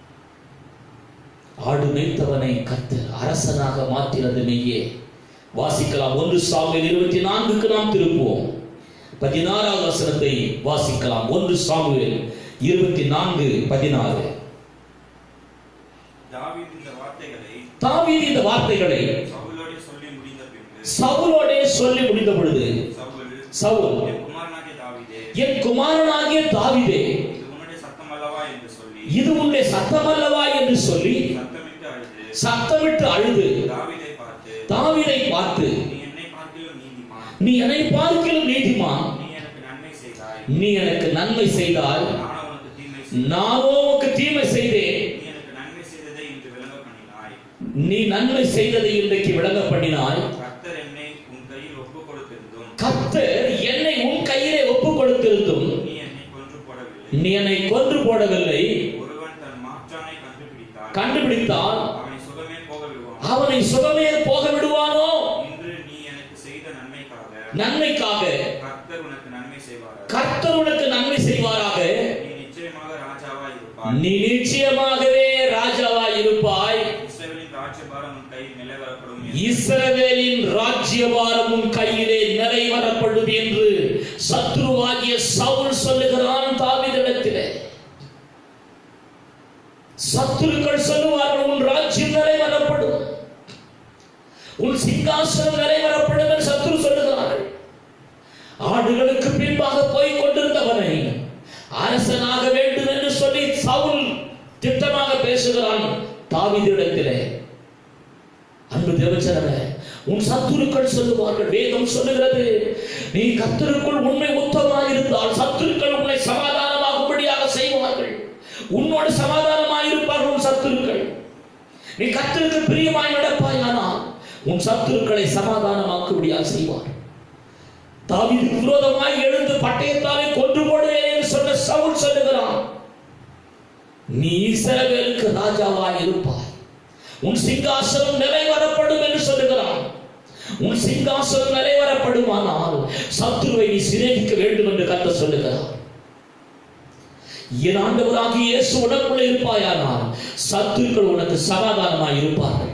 [SPEAKER 1] ஆடு மேய்த்தவனை கர்த்தர் அரசனாக மாற்றினது மெய்யே வாசிக்கலாம் ஒன்று சாமுவேல் இருபத்தி நான்குக்கு நாம் திருப்புவோம் பதினாறாவது வசனத்தை வாசிக்கலாம் ஒன்று சாமுவேல் இருபத்தி நான்கு பதினாறு
[SPEAKER 2] தாவீது இந்த வார்த்தைகளை
[SPEAKER 1] தாவீது இந்த வார்த்தைகளை
[SPEAKER 2] சவுலோடே சொல்லி முடிந்த பின்பு
[SPEAKER 1] சவுலோடே சொல்லி முடிந்த பொழுது
[SPEAKER 2] சவுல்
[SPEAKER 1] சவுல்
[SPEAKER 2] என் குமாரனாகிய தாவீதே
[SPEAKER 1] என் குமாரனாகிய தாவீதே
[SPEAKER 2] இது உன்னுடைய சத்தம் அல்லவா என்று சொல்லி
[SPEAKER 1] இது உன்னுடைய சத்தமல்லவா என்று சொல்லி
[SPEAKER 2] சத்தமிட்டு அழுது
[SPEAKER 1] சத்தமிட்டு அழுது
[SPEAKER 2] தாவீதை பார்த்து
[SPEAKER 1] தாவீதை பார்த்து
[SPEAKER 2] நீ என்னை பார்க்கிலும் நீதிமான்
[SPEAKER 1] நீ என்னை பார்க்கிலும் நீதிமான்
[SPEAKER 2] நீ எனக்கு நன்மை செய்தாய்
[SPEAKER 1] நீ எனக்கு நன்மை செய்தால்
[SPEAKER 2] நான் உனக்கு தீமை செய்தேன்
[SPEAKER 1] நானோ உனக்கு தீமை செய்தேன்
[SPEAKER 2] நீ எனக்கு நன்மை செய்ததை இன்று விளங்க பண்ணினாய்
[SPEAKER 1] நீ நன்மை செய்ததை இன்றைக்கு விளங்க பண்ணினாய்
[SPEAKER 2] கர்த்தர் என்னை உன் கையில் ஒப்பு கொடுத்திருந்தும்
[SPEAKER 1] கர்த்தர் என்னை உன் கையிலே ஒப்பு கொடுத்திருந்தும்
[SPEAKER 2] நீ என்னை கொன்று போடவில்லை
[SPEAKER 1] நீ என்னை கொன்று போடவில்லை
[SPEAKER 2] ஒருவன் தன் மாற்றானை கண்டுபிடித்தால்
[SPEAKER 1] கண்டுபிடித்தால்
[SPEAKER 2] அவனை சுகமே போக விடுவான்
[SPEAKER 1] அவனை சுகமே போக விடுவானோ
[SPEAKER 2] இன்று நீ எனக்கு செய்த நன்மைக்காக
[SPEAKER 1] நன்மைக்காக
[SPEAKER 2] கர்த்தர் உனக்கு நன்மை செய்வாராக
[SPEAKER 1] கர்த்தர் உனக்கு நன்மை செய்வாராக
[SPEAKER 2] நீ நிச்சயமாக ராஜாவாய் இருப்பாய்
[SPEAKER 1] நீ நிச்சயமாகவே ராஜாவாய் இருப்பாய்
[SPEAKER 2] இஸ்ரவேலின் ராஜ்யபாரம் உன் கையில் நிலவ
[SPEAKER 1] இஸ்ரவேலின் ராஜ்யபாரம் உன் கையிலே நிறைவரப்படும் என்று சத்ருவாகிய சவுல் சொல்லுகிறான் தாவீதிடத்திலே சத்துருக்கள் சொல்லுவார்கள் உன் ராஜ்யம் நிறைவரப்படும் உன் சிங்காசனம் நிறைவரப்படும் என்று சத்துரு சொல்லுகிறார்கள் ஆடுகளுக்கு பின்பாக போய் கொண்டிருந்தவனை அரசனாக வேண்டும் என்று சொல்லி சவுல் திட்டமாக பேசுகிறான் தாவீதிடத்திலே அன்பு தேவச்சரவே உன் சத்துருக்கள் சொல்லுவார்கள் வேதம் சொல்லுகிறது நீ கத்தருக்குள் உண்மை உத்தமாக இருந்தால் சத்துருக்கள் உன்னை சமாதானமாகும்படியாக செய்வார்கள் உன்னோடு சமாதானமாக இருப்பார்கள் உன் சத்துருக்கள் நீ கத்தருக்கு பிரியமாய் நடப்பாயானால் உன் சத்துருக்களை சமாதானமாக்கும்படியாக செய்வார் தாவீதுக்கு விரோதமாய் எழுந்து பட்டயத்தாலே கொன்று போடுவேன் என்று சொன்ன சவுல் சொல்லுகிறான் நீ இஸ்ரவேலுக்கு ராஜாவாய் இருப்பாய் உன் சிங்காசனம் நிறைவரப்படும் என்று சொல்லுகிறான் உன் சிங்காசனம் நிறைவரப்படுமானால் சத்துருவை நீ சிநேகிக்க வேண்டும் என்று கத்த சொல்லுகிறார் என் ஆண்டவராகிய இயேசு உனக்குள்ள இருப்பாயானால் சத்துருக்கள் உனக்கு சமாதானமாய் இருப்பார்கள்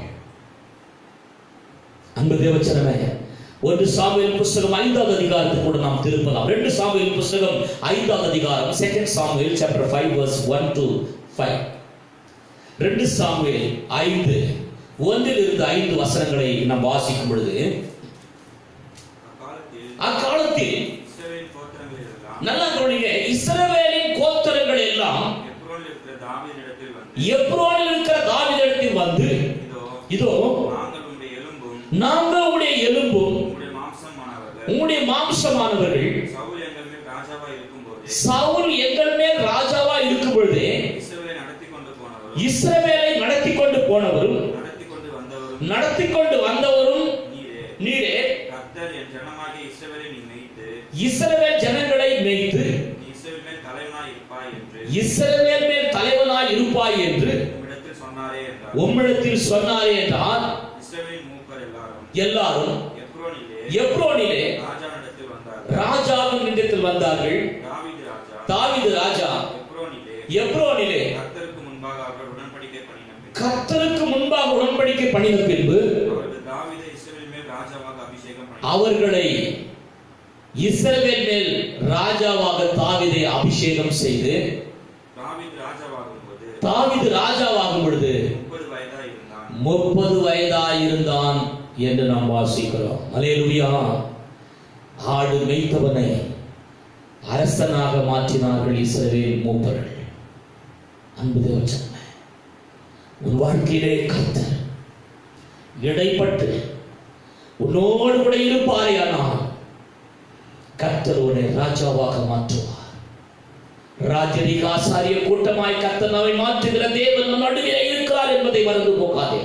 [SPEAKER 1] அன்பு தேவச்சனமே ஒன்று சாமுவேல் புஸ்தகம் ஐந்தாவது அதிகாரத்துக்கு கூட நாம் திருப்பலாம் ரெண்டு சாமுவேல் புஸ்தகம் ஐந்தாவது அதிகாரம் second Samuel chapter five verse one to five ரெண்டு சாமுவேல் ஐந்து ஒன்றில் இருந்து ஐந்து வசனங்களை நாம் வாசிக்கும் பொழுது
[SPEAKER 2] அக்காலத்தில்
[SPEAKER 1] அக்காலத்தில்
[SPEAKER 2] இஸ்ரவேல் கோத்திரங்களிலெல்லாம்
[SPEAKER 1] நல்லா கவனிங்க இஸ்ரவேலின் கோத்திரங்கள் எல்லாம்
[SPEAKER 2] எப்ரோனில் இருக்கிற தாவீதினிடத்தில் வந்து
[SPEAKER 1] எப்ரோனில் இருக்கிற தாவீதிடத்தில் வந்து
[SPEAKER 2] இதோ
[SPEAKER 1] இதோ
[SPEAKER 2] நாங்கள் உம்முடைய எலும்பும்
[SPEAKER 1] நாங்கள் உடைய எலும்பும்
[SPEAKER 2] உம்முடைய மாம்சமானவர்கள்
[SPEAKER 1] உங்களுடைய மாம்சமானவர்கள்
[SPEAKER 2] சவுல் எங்கள் மேல் ராஜாவா இருக்கும்போது
[SPEAKER 1] சவுல் எங்கள் மேல் ராஜாவா இருக்கும் பொழுது
[SPEAKER 2] இஸ்ரவேலை நடத்தி கொண்டு போனவரும்
[SPEAKER 1] இஸ்ரவேலை நடத்தி கொண்டு போனவரும்
[SPEAKER 2] நடத்தி கொண்டு வந்தவரும்
[SPEAKER 1] நடத்தி கொண்டு வந்தவரும்
[SPEAKER 2] நீரே
[SPEAKER 1] நீரே
[SPEAKER 2] கர்த்தர் என் ஜனமாகிய இஸ்ரவேலை நீ மேய்த்து
[SPEAKER 1] இஸ்ரவேல் ஜனங்களை மேய்த்து
[SPEAKER 2] நீ இஸ்ரவேல் மேல் தலைவனாய் இருப்பாய் என்று
[SPEAKER 1] இஸ்ரவேல் மேல் தலைவனாய் இருப்பாய் என்று
[SPEAKER 2] உம்மிடத்தில் சொன்னாரே என்றார்
[SPEAKER 1] உம்மிடத்தில் சொன்னாரே என்றால்
[SPEAKER 2] இஸ்ரவேலின் மூப்பர் எல்லாரும்
[SPEAKER 1] எல்லாரும்
[SPEAKER 2] எப்ரோனிலே
[SPEAKER 1] எப்ரோனிலே
[SPEAKER 2] ராஜாவிடத்தில் வந்தார்கள்
[SPEAKER 1] ராஜாவின் நின்றத்தில் வந்தார்கள்
[SPEAKER 2] தாவீது ராஜா
[SPEAKER 1] தாவீது ராஜா
[SPEAKER 2] எப்ரோனிலே
[SPEAKER 1] எப்ரோனிலே
[SPEAKER 2] கர்த்தருக்கு முன்பாக அவர்கள் உடன்படிக்கை பண்ணின பின்
[SPEAKER 1] கர்த்தருக்கு முன்பாக உடன்படிக்கை பண்ணின பின்பு
[SPEAKER 2] அவர்கள் தாவீதை இஸ்ரவேல் மேல் ராஜாவாக அபிஷேகம் பண்ணினார்
[SPEAKER 1] அவர்களை இஸ்ரவேல் மேல் ராஜாவாக தாவீதை அபிஷேகம் செய்து
[SPEAKER 2] தாவீது ராஜாவாகும்போது
[SPEAKER 1] தாவீது ராஜாவாகும் பொழுது
[SPEAKER 2] முப்பது வயதா இருந்தான்
[SPEAKER 1] முப்பது வயதாயிருந்தான் என்று நாம் வாசிக்கிறோம் அலேலுயா ஆடு மேய்த்தவனை அரசனாக மாற்றினார்கள் இஸ்ரவேல் மூப்பர்கள் அன்பு தேவச்சன்மை உன் வாழ்க்கையிலே கர்த்தர் இடைப்பட்டு உன்னோடு கூட இருப்பாரேயானால் கர்த்தர் உன்னை ராஜாவாக மாற்றுவார் ராஜரிக ஆசாரிய கூட்டமாய் கர்த்தர் நம்மை மாற்றுகிற தேவன் நம் நடுவே இருக்கிறார் என்பதை மறந்து போகாதே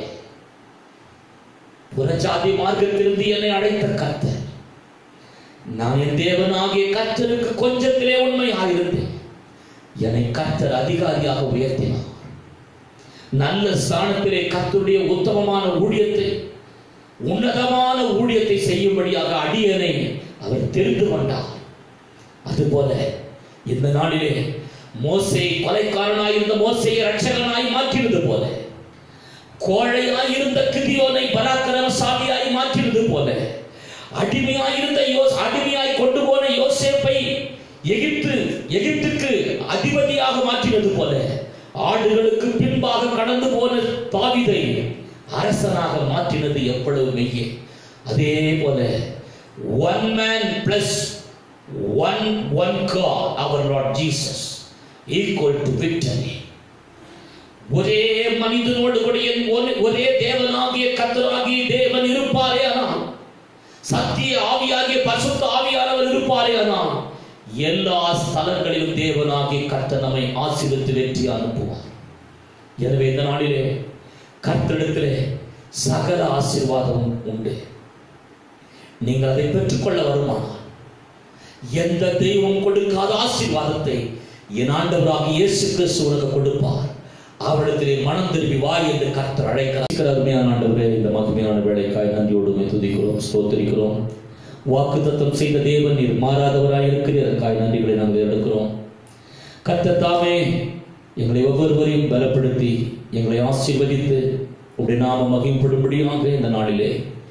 [SPEAKER 1] புறஜாதி மார்க்கத்திலிருந்து என்னை அழைத்த கர்த்தர் நான் என் தேவனாகிய கர்த்தருக்கு கொஞ்சத்திலே உண்மையாயிருந்தேன் என்னை கர்த்தர் அதிகாரியாக உயர்த்தினார் நல்ல ஸ்தானத்திலே கர்த்தருடைய உத்தமமான ஊழியத்தை உன்னதமான ஊழியத்தை செய்யும்படியாக அடியனை அவர் தெரிந்து கொண்டார் அதுபோல இந்த நாளிலே மோசே கொலைக்காரனாய் இருந்த மோசையை ரட்சகனாய் மாற்றினது போல கோழையாய் இருந்த கிதியோனை பராக்கிரமசாலியாய் மாற்றினது போல அடிமையாய் இருந்த யோஸ் அடிமையாய் கொண்டு போன யோசேப்பை எகிப்து எகிப்துக்கு அதிபதியாக மாற்றினது போல ஆடுகளுக்கு பின்பாக கடந்து போன தாவீதை அரசனாக மாற்றினது எவ்வளவு மெய்யே அதே போல one man plus one one God அவர் Lord Jesus equal to victory ஒரே மனிதனோடு கூட என் ஒரே- ஒரே தேவனாகிய கத்தராகிய தேவன் இருப்பாரே ஆனால் சத்திய ஆவியாகிய பசுத்த ஆவியானவர் இருப்பாரே ஆனால் எல்லா ஸ்தலங்களிலும் தேவனாகிய கர்த்தர் நம்மை ஆசீர்வதித்து வெற்றி அனுப்புவார் எனவே இந்த நாளிலே கர்த்தரிடத்திலே சகல ஆசீர்வாதமும் உண்டு நீங்கள் அதை பெற்றுக்கொள்ள வருமானால் எந்த தெய்வம் கொடுக்காத ஆசீர்வாதத்தை என் ஆண்டவராக இயேசு கிறிஸ்து உனக்கு கொடுப்பார் அவரிடத்திலே மனம் திரும்பி வா என்று கர்த்தர் அழைக்கிறார் அருமையான ஆண்டவரே இந்த மகிமையான வேலைக்காய் நன்றியோடு உம்மை துதிக்கிறோம் ஸ்தோத்திரிக்கிறோம் வாக்கு தத்தம் செய்த தேவன் நீர் மாறாதவராய் இருக்கிறதற்காய் நன்றிகளை நாங்கள் எடுக்கிறோம் கர்த்தர் தாமே எங்களை ஒவ்வொருவரையும் பலப்படுத்தி எங்களை ஆசீர்வதித்து உடைய நாம மகிம்படும்படியாக இந்த நாளிலே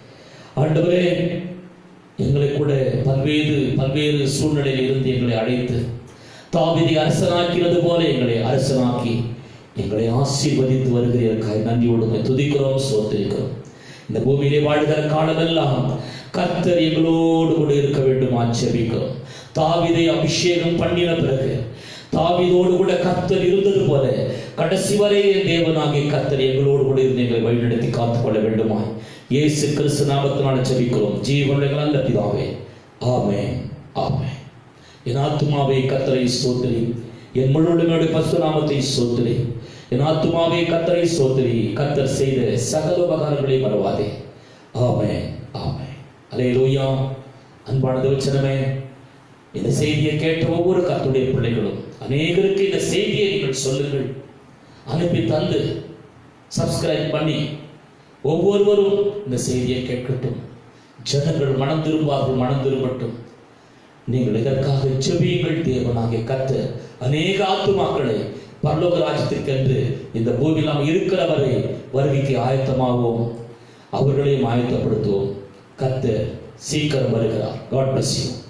[SPEAKER 1] ஆண்டவரே எங்களை கூட பல்வேறு பல்வேறு சூழ்நிலையில் இருந்து எங்களை அழைத்து தாவிதை அரசனாக்கினது போல எங்களை அரசனாக்கி எங்களை ஆசீர்வதித்து வருகிறீர்கள் நன்றியோடு உம்மை துதிக்கிறோம் சோத்திருக்கிறோம் இந்த பூமியிலே வாழ்கிற காலமெல்லாம் கர்த்தர் எங்களோடு கூட இருக்க வேண்டும் ஆச்சரிக்கிறோம் தாவிதை அபிஷேகம் பண்ணின பிறகு தாவிதோடு கூட கர்த்தர் இருந்தது போல கடைசி வரை என் தேவனாகிய கர்த்தர் எங்களோடு கூட இருந்து எங்களை வழிநடத்தி காத்துக்கொள்ள வேண்டுமாய் இயேசு கிறிஸ்து நாமத்தினால ஜெபிக்கிறோம் ஜீவனுடைய நல்ல பிதாவே ஆமே ஆமே என் ஆத்துமாவை கத்தரை சோதரி என் முழுமையுடைய பசு நாமத்தை சோதரி என் ஆத்துமாவை கத்தரை சோதரி கத்தர் செய்த சகல உபகாரங்களை மறவாதே ஆமே ஆமே அலே லூயா அன்பான தேவச்சனமே இந்த செய்தியை கேட்ட ஒவ்வொரு கத்துடைய பிள்ளைகளும் அநேகருக்கு இந்த செய்தியை நீங்கள் சொல்லுங்கள் அனுப்பி தந்து சப்ஸ்கிரைப் பண்ணி ஒவ்வொருவரும் இந்த செய்தியை கேட்கட்டும் ஜனங்கள் மனம் திரும்பார்கள் மனம் திரும்பட்டும் நீங்கள் இதற்காக ஜெபியுங்கள் தேவனாகிய கத்து அநேக ஆத்துமாக்களை பரலோக ராஜ்யத்திற்கென்று இந்த பூமியில் நாம் இருக்கிற வரை வருகைக்கு ஆயத்தமாவோம் அவர்களையும் ஆயத்தப்படுத்துவோம் கத்து சீக்கிரம் வருகிறார் காட் bless you